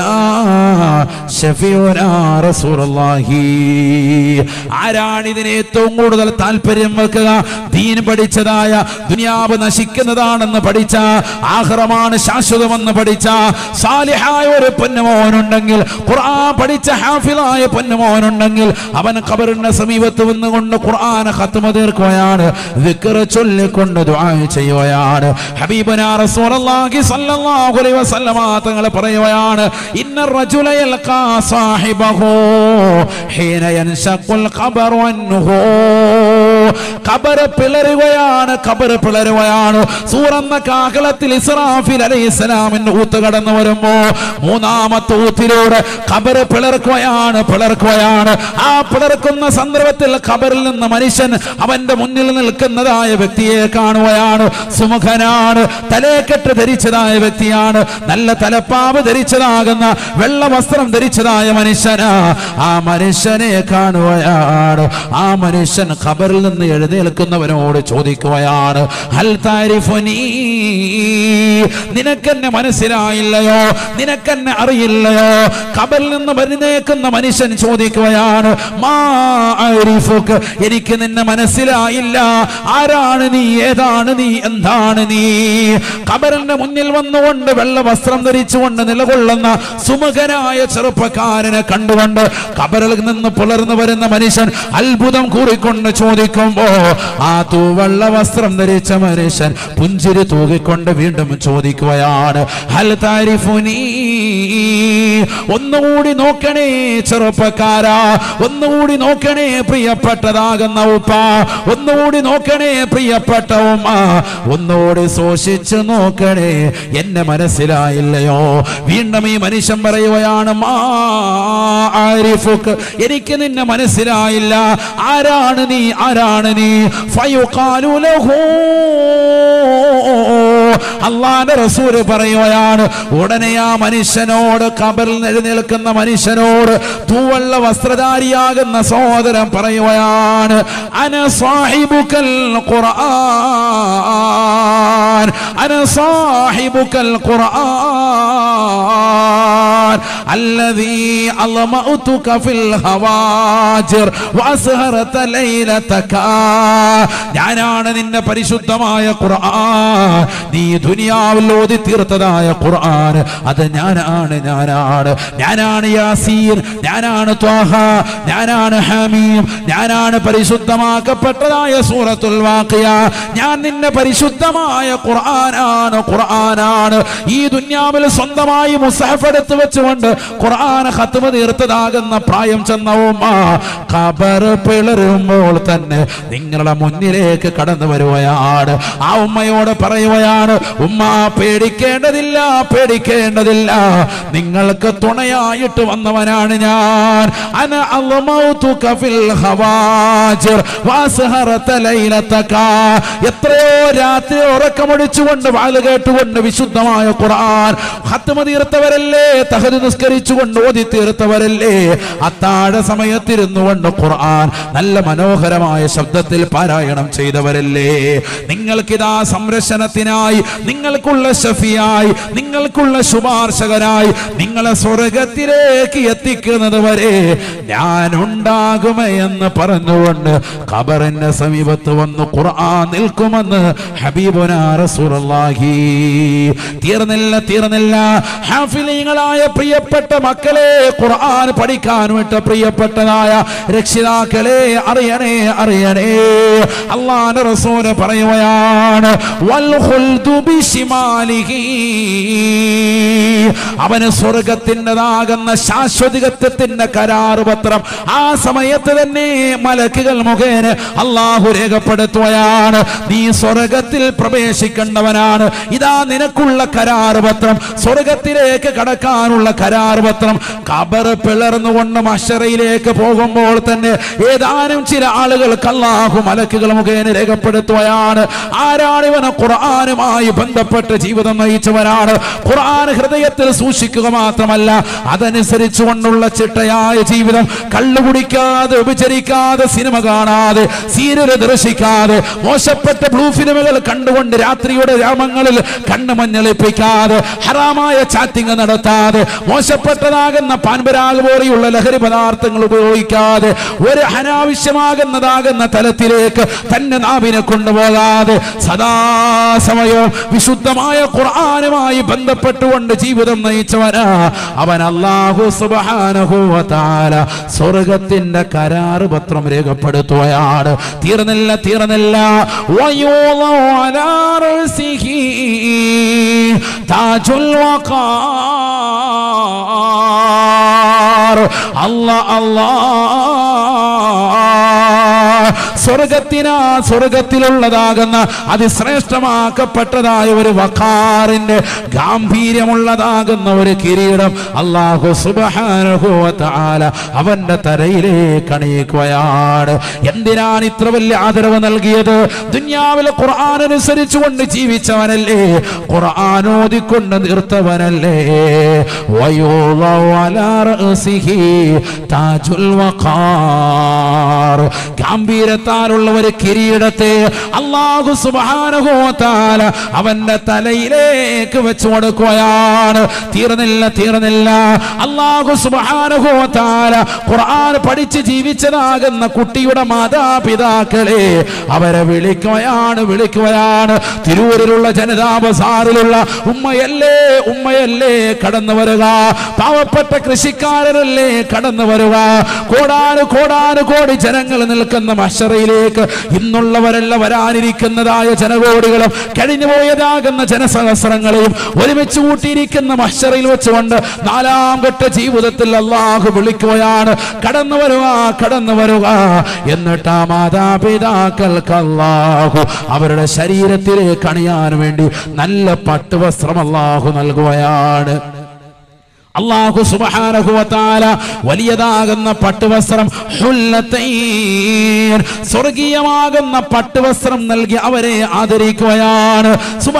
ഷഫീഉന റസൂലുള്ളാഹി ആരാണ് ഇതിന് ഏറ്റവും കൂടുതൽ താല്പര്യം വെക്കുക ദീൻ പഠിച്ചതായ ദുനിയാവ് നശിക്കുന്നതാണെന്ന് പഠിച്ച ആഹ്റമാണ് ശാശ്വതമെന്ന് പഠിച്ച സാലിഹായ ഒരു പൊന്നുമോനുണ്ടെങ്കിൽ ഖുർആൻ പഠിച്ച ഹാഫിലായ പൊന്നുമോനുണ്ടെങ്കിൽ അവൻ ഖബറിന്റെ സമീപത്ത് വന്നുകൊണ്ട് ഖുർആൻ ഖത്മ തീർക്കുകയാണ് ദിക്ർ ചൊല്ലിക്കൊണ്ട് ദുആ ചെയ്യുകയാണ് ഹബീബനാ റസൂലുള്ളാഹി സ്വല്ലല്ലാഹു അലൈഹി വസല്ലമ തങ്ങൾ പറയുകയാണ് ഇന്ന റജുല യൽഖാ സാഹിബഹു ഹീന യൻഷഖുൽ ഖബറു അൻഹു കബറ് പിളരുകയാണ് കബറ് പിളരുകയാണ് സൂറന്ന കാഹളത്തിൽ ഇസ്രാഫിൽ അലൈഹിസ്സലാമിന്റെ ഊത്ത് കടന്നു വരുമ്പോ മൂന്നാമത്തെ ഊത്തിലൂടെ കബറ് പിളർക്കുകയാണ് പിളർക്കുകയാണ് ആ പിളർക്കുന്ന സന്ദർഭത്തിൽ ഖബറിൽ നിന്ന് മനുഷ്യൻ അവന്റെ മുന്നിൽ നിൽക്കുന്നതായ വ്യക്തിയെ കാണുകയാണ് സുമുഖനാണ് തലേക്കെട്ട് ധരിച്ചതായ വ്യക്തിയാണ് നല്ല തലപ്പാവ് ധരിച്ചതാകുന്ന വെള്ള വസ്ത്രം ധരിച്ചതായ മനുഷ്യനാ ആ മനുഷ്യനെ കാണുകയാണ് ആ മനുഷ്യൻ ഖബറിൽ നിന്ന് എഴുന്നേൽക്കുന്നവനോട് ചോദിക്കുകയാണ് ഹൽ താരിഫുനീ നിനക്കെന്നെ മനസ്സിലായില്ലയോ നിനക്കെന്നെ അറിയില്ലയോ ഖബറിൽ നിന്ന് വരുന്നേക്കുന്ന മനുഷ്യൻ ചോദിക്കുകയാണ് മാ അരിഫുക്ക് എനിക്ക് നിന്നെ മനസ്സിലായില്ല ആരാണ് നീ ഏതാണ് നീ എന്താണ് നീ ഖബറിന്റെ മുന്നിൽ വന്നുകൊണ്ട് വെള്ള വസ്ത്രം ധരിച്ചുകൊണ്ട് നിലകൊള്ളുന്ന സുമുഖനായ ചെറുപ്പക്കാരനെ കണ്ടുകൊണ്ട് ഖബറിൽ നിന്ന് പുലർന്നു വരുന്ന മനുഷ്യൻ അത്ഭുതം കൂറിക്കൊണ്ട് ചോദിക്കുമ്പോ ആ തൂവെള്ള വസ്ത്രം ധരിച്ച മനുഷ്യൻ പുഞ്ചിരി തൂകിക്കൊണ്ട് വീണ്ടും ചോദിക്കുകയാണ് ഹൽ താരിഫുനീ ഒന്നുകൂടി നോക്കണേ ചെറുപ്പക്കാരാ ഒന്നുകൂടി നോക്കണേ പ്രിയപ്പെട്ടതാകുന്ന ഉപ്പ ഒന്നുകൂടി നോക്കണേ പ്രിയപ്പെട്ട ഉമ്മ ഒന്നുകൂടി സൂക്ഷിച്ചു നോക്കണേ എന്നെ മനസ്സിലായില്ലയോ വീണ്ടും ഈ മനുഷ്യൻ പറയുകയാണ് മാ ആരിഫുക്ക് എനിക്ക് നിന്നെ മനസ്സിലായില്ല ആരാണ് നീ ആരാണ് നീ ഫയുഖാലു ലഹു അള്ളാന്റെ റസൂല് പറയുകയാണ് ഉടനെ ആ മനുഷ്യനോട് കബറിൽ എഴുന്നേൽക്കുന്ന മനുഷ്യനോട് തൂവള്ള വസ്ത്രധാരിയാകുന്ന സഹോദരൻ പറയുകയാണ് അന സാഹിബുക്കൽ ഖുർആൻ അന സാഹിബുക്കൽ ഖുർആൻ الذي ألمأتك في الهواجر وأسهرت ليلتك ഞാനാണ് നിന്റെ പരിശുദ്ധമായ ഖുർആൻ നീ ദുനിയാവിൽ ഓതി തീർത്തതായ ഖുർആൻ അത് ഞാനാണ് ഞാനാണ് ഞാനാണ് യാസീൻ ഞാനാണ് ത്വാഹ ഞാനാണ് ഹമീം ഞാനാണ് പരിശുദ്ധമാക്കപ്പെട്ടതായ സൂറത്തുൽ വാഖിയ ഞാൻ നിന്നെ പരിശുദ്ധമായ ഖുർആനാണ് ഖുർആനാണ് ഈ ദുന്യാവിൽ സ്വന്തമായി മുസാഫ് എടുത്ത് വെച്ചുകൊണ്ട് ഖുർആൻ ഖത്മ തീർത്തതാകുന്ന പ്രായം ചെന്ന ഉമ്മ ഖബർ പിളരുമ്പോൾ തന്നെ നിങ്ങളുടെ മുന്നിലേക്ക് കടന്നു വരുകയാണ് ആ ഉമ്മയോട് പറയുകയാണ് ഉമ്മ പേടിക്കേണ്ടതില്ല പേടിക്കേണ്ടതില്ല നിങ്ങൾക്ക് തുണയായിട്ട് വന്നവനാണ് ഞാൻ അന അൽമൗതുക ഫിൽ ഹവാജിർ വസ്ഹറത ലൈലതക എത്രയോ രാത്രി ഉറക്കമൊടിച്ചുകൊണ്ട് വാല് കേട്ടുകൊണ്ട് വിശുദ്ധമായ ഖുർആൻ ഖത്മ തീർത്തവരല്ലേ തഹദ് നിസ്കരിച്ചുകൊണ്ട് ഓതി തീർത്തവരല്ലേ അത്താഴ സമയത്തിരുന്നു കൊണ്ട് ഖുർആൻ നല്ല മനോഹരമായ ശബ്ദത്തിൽ പാരായണം ചെയ്തവരല്ലേ നിങ്ങൾക്കിതാ സംരക്ഷണത്തിനായി നിങ്ങൾക്കുള്ള ഷഫിയായി നിങ്ങൾക്കുള്ള ശുപാർശകനായി നിങ്ങളെ സ്വർഗത്തിലേക്ക് എത്തിക്കുന്നത് വരെ ഞാൻ ഉണ്ടാകുമെന്ന് പറഞ്ഞുകൊണ്ട് ഖബറിന്റെ സമീപത്ത് വന്ന് ഖുർആൻ നിൽക്കുമെന്ന് ഹബീബുനാ റസൂലുള്ളാഹി തീർന്നില്ല തീർന്നില്ല ഹാഫിലീങ്ങളായ പ്രിയപ്പെട്ട മക്കളെ ഖുർആൻ പഠിക്കാൻ വിട്ട പ്രിയപ്പെട്ടതായ രക്ഷിതാക്കളെ അറിയണേ അറിയണേ അള്ളാന്റെ റസൂല് പറയുകയാണ് വൽ ഖുൽദു ബിശിമാലിഹി അവന് സ്വർഗത്തിൻ്റെതാകുന്ന ശാശ്വതികത്വത്തിന്റെ കരാറ് പത്രം ആ സമയത്ത് തന്നെ മലക്കുകൾ മുഖേന അള്ളാഹു രേഖപ്പെടുത്തുകയാണ് നീ സ്വർഗത്തിൽ പ്രവേശിക്കേണ്ടവനാണ് ഇതാ നിനക്കുള്ള കരാറ് പത്രം സ്വർഗത്തിലേക്ക് കടക്കാനുള്ള കരാറ് പത്രം കബർ പിളർന്നുകൊണ്ട് മഷറയിലേക്ക് പോകുമ്പോൾ തന്നെ ഏതാനും ചില ആളുകൾക്ക് അള്ളാഹു മലക്കുകൾ മുഖേന രേഖപ്പെടുത്തുകയാണ് ആരാണ് ഇവന് ഖുർആനുമായി ബന്ധപ്പെട്ട് ജീവിതം നയിച്ചവനാണ് ഖുർആൻ ഹൃദയത്തിൽ സൂക്ഷിക്കുക മാത്രമല്ല അതനുസരിച്ചു കൊണ്ടുള്ള ചിട്ടയായ ജീവിതം കള്ളു കുടിക്കാതെ ഉപചരിക്കാതെ സിനിമ കാണാതെ സീരിയൽ ദർശിക്കാതെ മോശപ്പെട്ട ബ്ലൂ ഫിലിമുകൾ കണ്ടുകൊണ്ട് രാത്രിയുടെ രാമങ്ങളിൽ കണ്ണു മഞ്ഞളിപ്പിക്കാതെ ഹറാമായ ചാറ്റിംഗ് നടത്താതെ മോശപ്പെട്ടതാകുന്ന പാൻപരാഗ് പോലെയുള്ള ലഹരി പദാർത്ഥങ്ങൾ ഉപയോഗിക്കാതെ ഒരു അനാവശ്യമാകുന്നതാകുന്ന തലത്തിലേക്ക് തന്നെ നാവിനെ കൊണ്ടുപോകാതെ സദാസമയവും വിശുദ്ധമായ ഖുർആനുമായി ബന്ധപ്പെട്ടുകൊണ്ട് ജീവിതം നയിച്ചവനാ അവൻ അല്ലാഹു സുബ്ഹാനഹു വ തആല സ്വർഗത്തിന്റെ കരാറ് പത്രം രേഖപ്പെടുത്തുകയാണ് തീർന്നില്ല തീർന്നില്ല വയൂളു അലാ റസിഹി താജുൽ വഖാർ അല്ലാ അല്ലാ സ്വർഗത്തിനാ സ്വർഗത്തിലുള്ളതാകുന്ന അതിശ്രേഷ്ഠമാക്കപ്പെട്ടതായ ഒരു വഖാറിന്റെ ഗാംഭീര്യമുള്ളതാകുന്ന ഒരു കിരീടം അള്ളാഹു സുബ്ഹാനഹു വ തആല അവന്റെ തലയിലേക്ക് അണിയിക്കുകയാണ് എന്തിനാണ് ഇത്ര വലിയ ആദരവ് നൽകിയത് ദുന്യാവിൽ ഖുർആൻ അനുസരിച്ചുകൊണ്ട് ജീവിച്ചവനല്ലേ ഖുർആൻ ഓതിക്കൊണ്ട് നിർത്തവനല്ലേ വയോളവ അലാ റഅസിഹി താജുൽ വഖാർ ഗാംഭീര്യത്താലുള്ള ഒരു കിരീടത്തെ അള്ളാഹു സുബ്ഹാനഹു വ തആല അവന്റെ തലയിലേക്ക് വെച്ചു കൊടുക്കുകയാണ് തീർന്നില്ല തീർന്നില്ല അള്ളാഹു സുബ്ഹാനഹു വ തആല ഖുർആൻ പഠിച്ച് ജീവിച്ചതാകുന്ന കുട്ടിയുടെ മാതാപിതാക്കളെ അവരെ വിളിക്കുകയാണ് വിളിക്കുകയാണ് തിരൂരിലുള്ള ജനതാ ബസാറിലുള്ള ഉമ്മയല്ലേ ഉമ്മയല്ലേ കടന്നു വരിക പാവപ്പെട്ട കൃഷിക്കാരനല്ലേ കടന്നു വരിക കോടാനു കോടാനു കോടി ജനങ്ങൾ നിൽക്കുന്ന മഷറയിലേക്ക് ഇന്നുള്ളവരല്ല വരാനിരിക്കുന്നതായ ജനകോടികളും കഴിഞ്ഞുപോയതാകുന്ന ജനസഹസ്രങ്ങളെയും ഒരുമിച്ച് കൂട്ടിയിരിക്കുന്ന മഷറയിൽ വെച്ചുകൊണ്ട് നാലാം ഘട്ട ജീവിതത്തിൽ അള്ളാഹു വിളിക്കുകയാണ് കടന്നു വരുക കടന്നു വരുക എന്നിട്ട് ആ മാതാപിതാക്കൾക്ക് അള്ളാഹു അവരുടെ ശരീരത്തിലേക്ക് അണിയാൻ വേണ്ടി നല്ല പട്ടുവസ്ത്രം അള്ളാഹു നൽകുകയാണ് അള്ളാഹു സുബ്ഹാനഹു വ തആല വലിയതാകുന്ന പട്ടുവസ്ത്രം ഹുല്ലത്തൈൻ സ്വർഗീയമാകുന്ന പട്ടുവസ്ത്രം നൽകി അവരെ ആദരിക്കുകയാണ്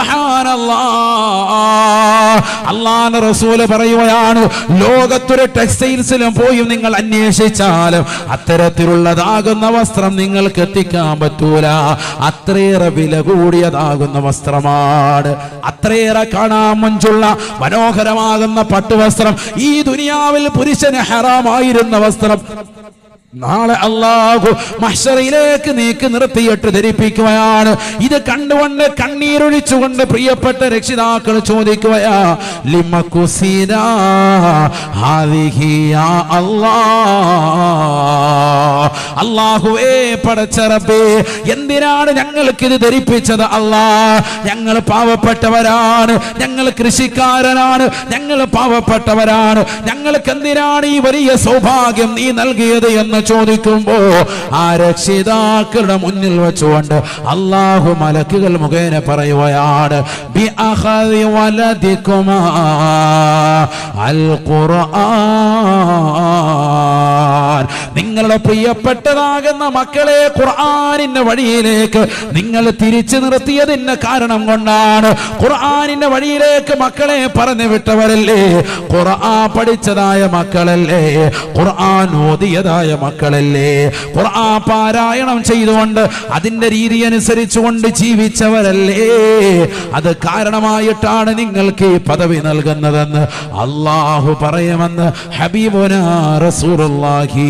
അള്ളാഹ് റസൂല് പറയുകയാണ് ലോകത്തൊരു ടെക്സ്റ്റൈൽസിലും പോയി നിങ്ങൾ അന്വേഷിച്ചാലും അത്തരത്തിലുള്ളതാകുന്ന വസ്ത്രം നിങ്ങൾക്ക് എത്തിക്കാൻ പറ്റൂല അത്രയേറെ വില കൂടിയതാകുന്ന വസ്ത്രമാണ് അത്രയേറെ കാണാൻ മഞ്ചുള്ള മനോഹരമാകുന്ന പട്ടുവസ്ത്രം ഈ ദുനിയാവിൽ പുരുഷന് ഹറാമായിരുന്ന വസ്ത്രം നാളെ അള്ളാഹു മഹ്ഷറയിലേക്ക് നീക്കി നിർത്തിയിട്ട് ധരിപ്പിക്കുകയാണ് ഇത് കണ്ടുകൊണ്ട് കണ്ണീരൊഴിച്ചുകൊണ്ട് പ്രിയപ്പെട്ട രക്ഷിതാക്കൾ ചോദിക്കുകയാ ലിമകുസീനാ ഹാദിഹി യാ അല്ലാഹ് അള്ളാഹുവേ പടച്ചറബേ എന്തിനാണ് ഞങ്ങൾക്ക് ഇത് ധരിപ്പിച്ചത് അല്ലാ ഞങ്ങൾ പാവപ്പെട്ടവരാണ് ഞങ്ങൾ കൃഷിക്കാരനാണ് ഞങ്ങൾ പാവപ്പെട്ടവരാണ് ഞങ്ങൾക്ക് എന്തിനാണ് ഈ വലിയ സൗഭാഗ്യം നീ നൽകിയത് എന്ന് ചോദിക്കുമ്പോ ആ രക്ഷിതാക്കളുടെ മുന്നിൽ വെച്ചുകൊണ്ട് അള്ളാഹു മലക്കുകൾ മുഖേന പറയുകയാണ് ബി അഖദി വലദിക്കുമാ അൽ ഖുർആൻ നിങ്ങളുടെ പ്രിയപ്പെട്ടതാകുന്ന മക്കളെ ഖുർആനിന്റെ വഴിയിലേക്ക് നിങ്ങൾ തിരിച്ചു നിർത്തിയതിന്റെ കാരണം കൊണ്ടാണ് ഖുർആനിന്റെ വഴിയിലേക്ക് മക്കളെ പറഞ്ഞു വിട്ടവരല്ലേ ഖുർആൻ പഠിച്ചതായ മക്കളല്ലേ ഖുർആൻ ഓതിയതായ മക്കളല്ലേ ഖുർആൻ പാരായണം ചെയ്തുകൊണ്ട് അതിന്റെ രീതി അനുസരിച്ചുകൊണ്ട് ജീവിച്ചവരല്ലേ അത് കാരണമായിട്ടാണ് നിങ്ങൾക്ക് ഈ പദവി നൽകുന്നതെന്ന് അള്ളാഹു പറയുമെന്ന് ഹബീബുന റസൂലുള്ളാഹി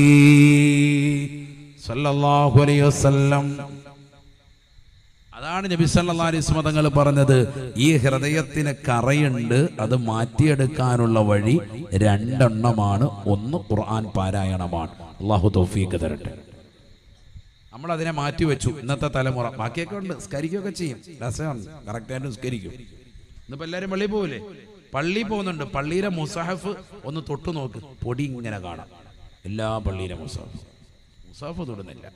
സല്ലല്ലാഹു അലൈഹി വസല്ലം അതാണ് നബി സല്ലല്ലാഹു അലൈഹി വസല്ലം തങ്ങൾ പറഞ്ഞത് ഈ ഹൃദയത്തിന് കറയുണ്ട് അത് മാറ്റിയെടുക്കാനുള്ള വഴി രണ്ടെണ്ണമാണ് ഒന്ന് ഖുർആൻ പാരായണമാണ് അള്ളാഹു തൗഫീഖ് തരട്ടെ നമ്മൾ അതിനെ മാറ്റി വെച്ചു ഇന്നത്തെ തലമുറ ബാക്കിയൊക്കെ ഉണ്ട് സ്കരിക്കുകയൊക്കെ ചെയ്യും രസമാണ് കറക്റ്റായിട്ട് സ്കരിക്കും ഇന്നിപ്പോ എല്ലാവരും പള്ളിയിൽ പോവില്ലേ പള്ളി പോകുന്നുണ്ട് പള്ളിയിലെ മുസാഹഫ് ഒന്ന് തൊട്ടു നോക്ക് പൊടി ഇങ്ങനെ കാണാം എല്ലാ പള്ളിയിലെ മുസാഫ് മുസാഫ് തൊടുന്നില്ല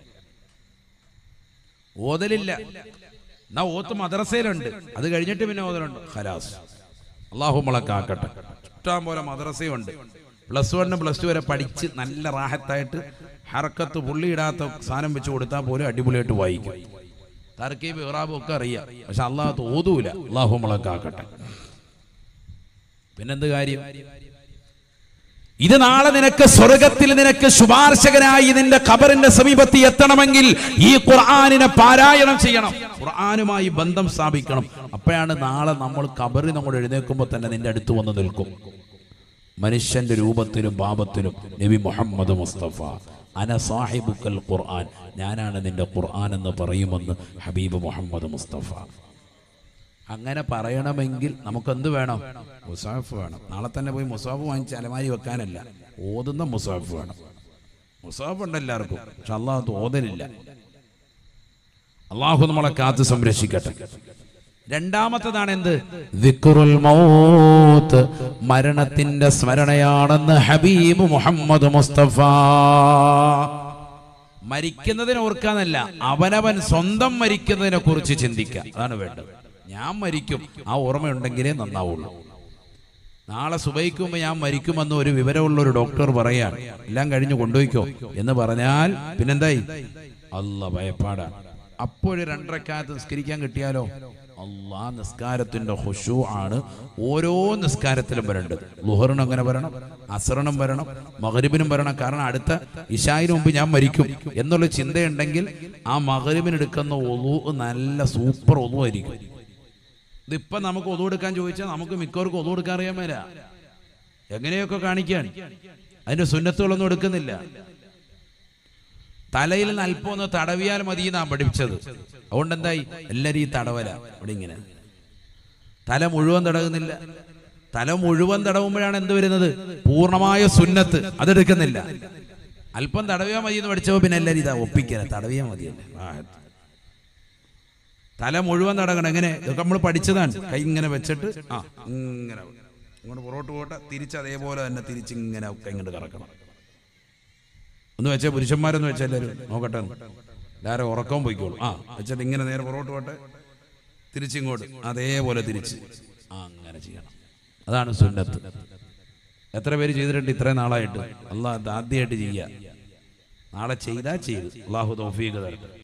ഓതലില്ല എന്നാ ഓത്ത് മദ്രസയിലുണ്ട് അത് കഴിഞ്ഞിട്ട് പിന്നെ ഓതലുണ്ട് ഖലാസ് അള്ളാഹു മുളക്കാക്കട്ടെ ഇഷ്ടം പോലെ മദ്രസയുണ്ട് പ്ലസ് വണ്ണ് പ്ലസ് ടു വരെ പഠിച്ച് നല്ല റാഹത്തായിട്ട് ഹറക്കത്ത് പുള്ളിയിടാത്ത സാധനം വെച്ച് കൊടുത്താൽ പോലും അടിപൊളിയായിട്ട് വായിക്കും തർക്കീബ് ഇറാബും ഒക്കെ അറിയാം പക്ഷെ അള്ളാഹ് തോതൂല അള്ളാഹു മുളക്കാക്കട്ടെ പിന്നെന്ത് കാര്യം ഇത് നാളെ നിനക്ക് സ്വർഗത്തിൽ നിനക്ക് ശുപാർശകനായി നിന്റെ ഖബറിന്റെ സമീപത്ത് എത്തണമെങ്കിൽ ഈ ഖുർആാനിനെ പാരായണം ചെയ്യണം ഖുർആാനുമായി ബന്ധം സ്ഥാപിക്കണം അപ്പോഴാണ് നാളെ നമ്മൾ ഖബറിൽ നമ്മൾ എഴുന്നേൽക്കുമ്പോൾ തന്നെ നിന്റെ അടുത്ത് വന്ന് നിൽക്കും മനുഷ്യന്റെ രൂപത്തിലും ഭാവത്തിലും നബി മുഹമ്മദ് മുസ്തഫ അന സാഹിബുക്കൽ ഖുർആൻ ഞാനാണ് നിന്റെ ഖുർആൻ എന്ന് പറയുമെന്ന് ഹബീബ് മുഹമ്മദ് മുസ്തഫ അങ്ങനെ പറയണമെങ്കിൽ നമുക്ക് എന്ത് വേണം മുസാഫ് വേണം നാളെ തന്നെ പോയി മുസാഫ് വാങ്ങിച്ച് അലമാരി വെക്കാനല്ല ഓതുന്ന മുസാഫ് വേണം മുസാഫ് ഉണ്ട് എല്ലാവർക്കും പക്ഷെ അള്ളാഹു അത് ഓതലില്ല അള്ളാഹു നമ്മളെ കാത്ത് സംരക്ഷിക്കട്ടെ രണ്ടാമത്തതാണ് എന്ത് ദിക്റുൽ മൗത്ത് മരണത്തിന്റെ സ്മരണയാണെന്ന് ഹബീബ് മുഹമ്മദ് മുസ്തഫ മരിക്കുന്നതിനെ ഓർക്കാന്നല്ല അവനവൻ സ്വന്തം മരിക്കുന്നതിനെ കുറിച്ച് ചിന്തിക്കുക അതാണ് വേണ്ടത് ഞാൻ മരിക്കും ആ ഓർമ്മയുണ്ടെങ്കിലേ നന്നാവുള്ളൂ നാളെ സുബൈക്ക് മുമ്പ് ഞാൻ മരിക്കുമെന്ന് ഒരു വിവരമുള്ള ഒരു ഡോക്ടർ പറയാണ് എല്ലാം കഴിഞ്ഞ് കൊണ്ടുപോയിക്കോ എന്ന് പറഞ്ഞാൽ പിന്നെന്തായി അല്ല ഭയപ്പാടാണ് അപ്പോഴ് രണ്ടരക്കാലത്ത് നിസ്കരിക്കാൻ കിട്ടിയാലോ അള്ളാ നിസ്കാരത്തിന്റെ ഹുഷു ആണ് ഓരോ നിസ്കാരത്തിലും വരേണ്ടത് ലുഹറിനും അങ്ങനെ വരണം അസറിനും വരണം മകരിബിനും വരണം കാരണം അടുത്ത ഇഷായിന് മുമ്പ് ഞാൻ മരിക്കും എന്നുള്ള ചിന്തയുണ്ടെങ്കിൽ ആ മകരിബിന് എടുക്കുന്ന ഒതു നല്ല സൂപ്പർ ഒതു ആയിരിക്കും ഇതിപ്പൊ നമുക്ക് ഒതു കൊടുക്കാൻ ചോദിച്ചാൽ നമുക്ക് മിക്കവർക്കും ഒതു കൊടുക്കാൻ അറിയാൻ മേല എങ്ങനെയൊക്കെ കാണിക്കാൻ അതിന്റെ സുന്നത്തുകളൊന്നും എടുക്കുന്നില്ല തലയിൽ നിന്ന് അല്പം ഒന്ന് തടവിയാൽ മതി നാം പഠിപ്പിച്ചത് അതുകൊണ്ട് എന്തായി എല്ലാരും ഈ തടവല ഇവിടെ ഇങ്ങനെ തല മുഴുവൻ തടകുന്നില്ല തല മുഴുവൻ തടവുമ്പോഴാണ് എന്ത് വരുന്നത് പൂർണ്ണമായ സുന്നത്ത് അതെടുക്കുന്നില്ല അല്പം തടവിയാൽ മതി എന്ന് പഠിച്ചപ്പോ പിന്നെ എല്ലാരും ഇതാ ഒപ്പിക്കല തടവിയാൽ മതിയല്ലേ ആ, തല മുഴുവൻ തടകണം എങ്ങനെ ഇതൊക്കെ നമ്മൾ പഠിച്ചതാണ് കൈ ഇങ്ങനെ വെച്ചിട്ട് ആ ഇങ്ങനെ ഇങ്ങോട്ട് പുറകോട്ട് പോട്ടെ തിരിച്ച് അതേപോലെ തന്നെ തിരിച്ച് ഇങ്ങനെ ഒക്കെ ഇങ്ങോട്ട് കറക്കണം ഒന്ന് വെച്ചാൽ പുരുഷന്മാരെന്ന് വെച്ചാൽ എല്ലാവരും നോക്കട്ടെ ഒന്ന്. എല്ലാവരും ഉറക്കം പോയിക്കോളൂ ആ വെച്ചിട്ട് ഇങ്ങനെ നേരെ പുറകോട്ട് പോട്ടെ തിരിച്ചിങ്ങോട്ട് അതേപോലെ തിരിച്ച് ആ അങ്ങനെ ചെയ്യണം അതാണ് സുന്നത്ത് എത്ര പേര് ചെയ്തിട്ടുണ്ട് ഇത്രയും നാളായിട്ട് അള്ളാഹ് ആദ്യമായിട്ട് ചെയ്യുക നാളെ ചെയ്താൽ ചെയ്തു അള്ളാഹു തൗഫീഖ് തരട്ടെ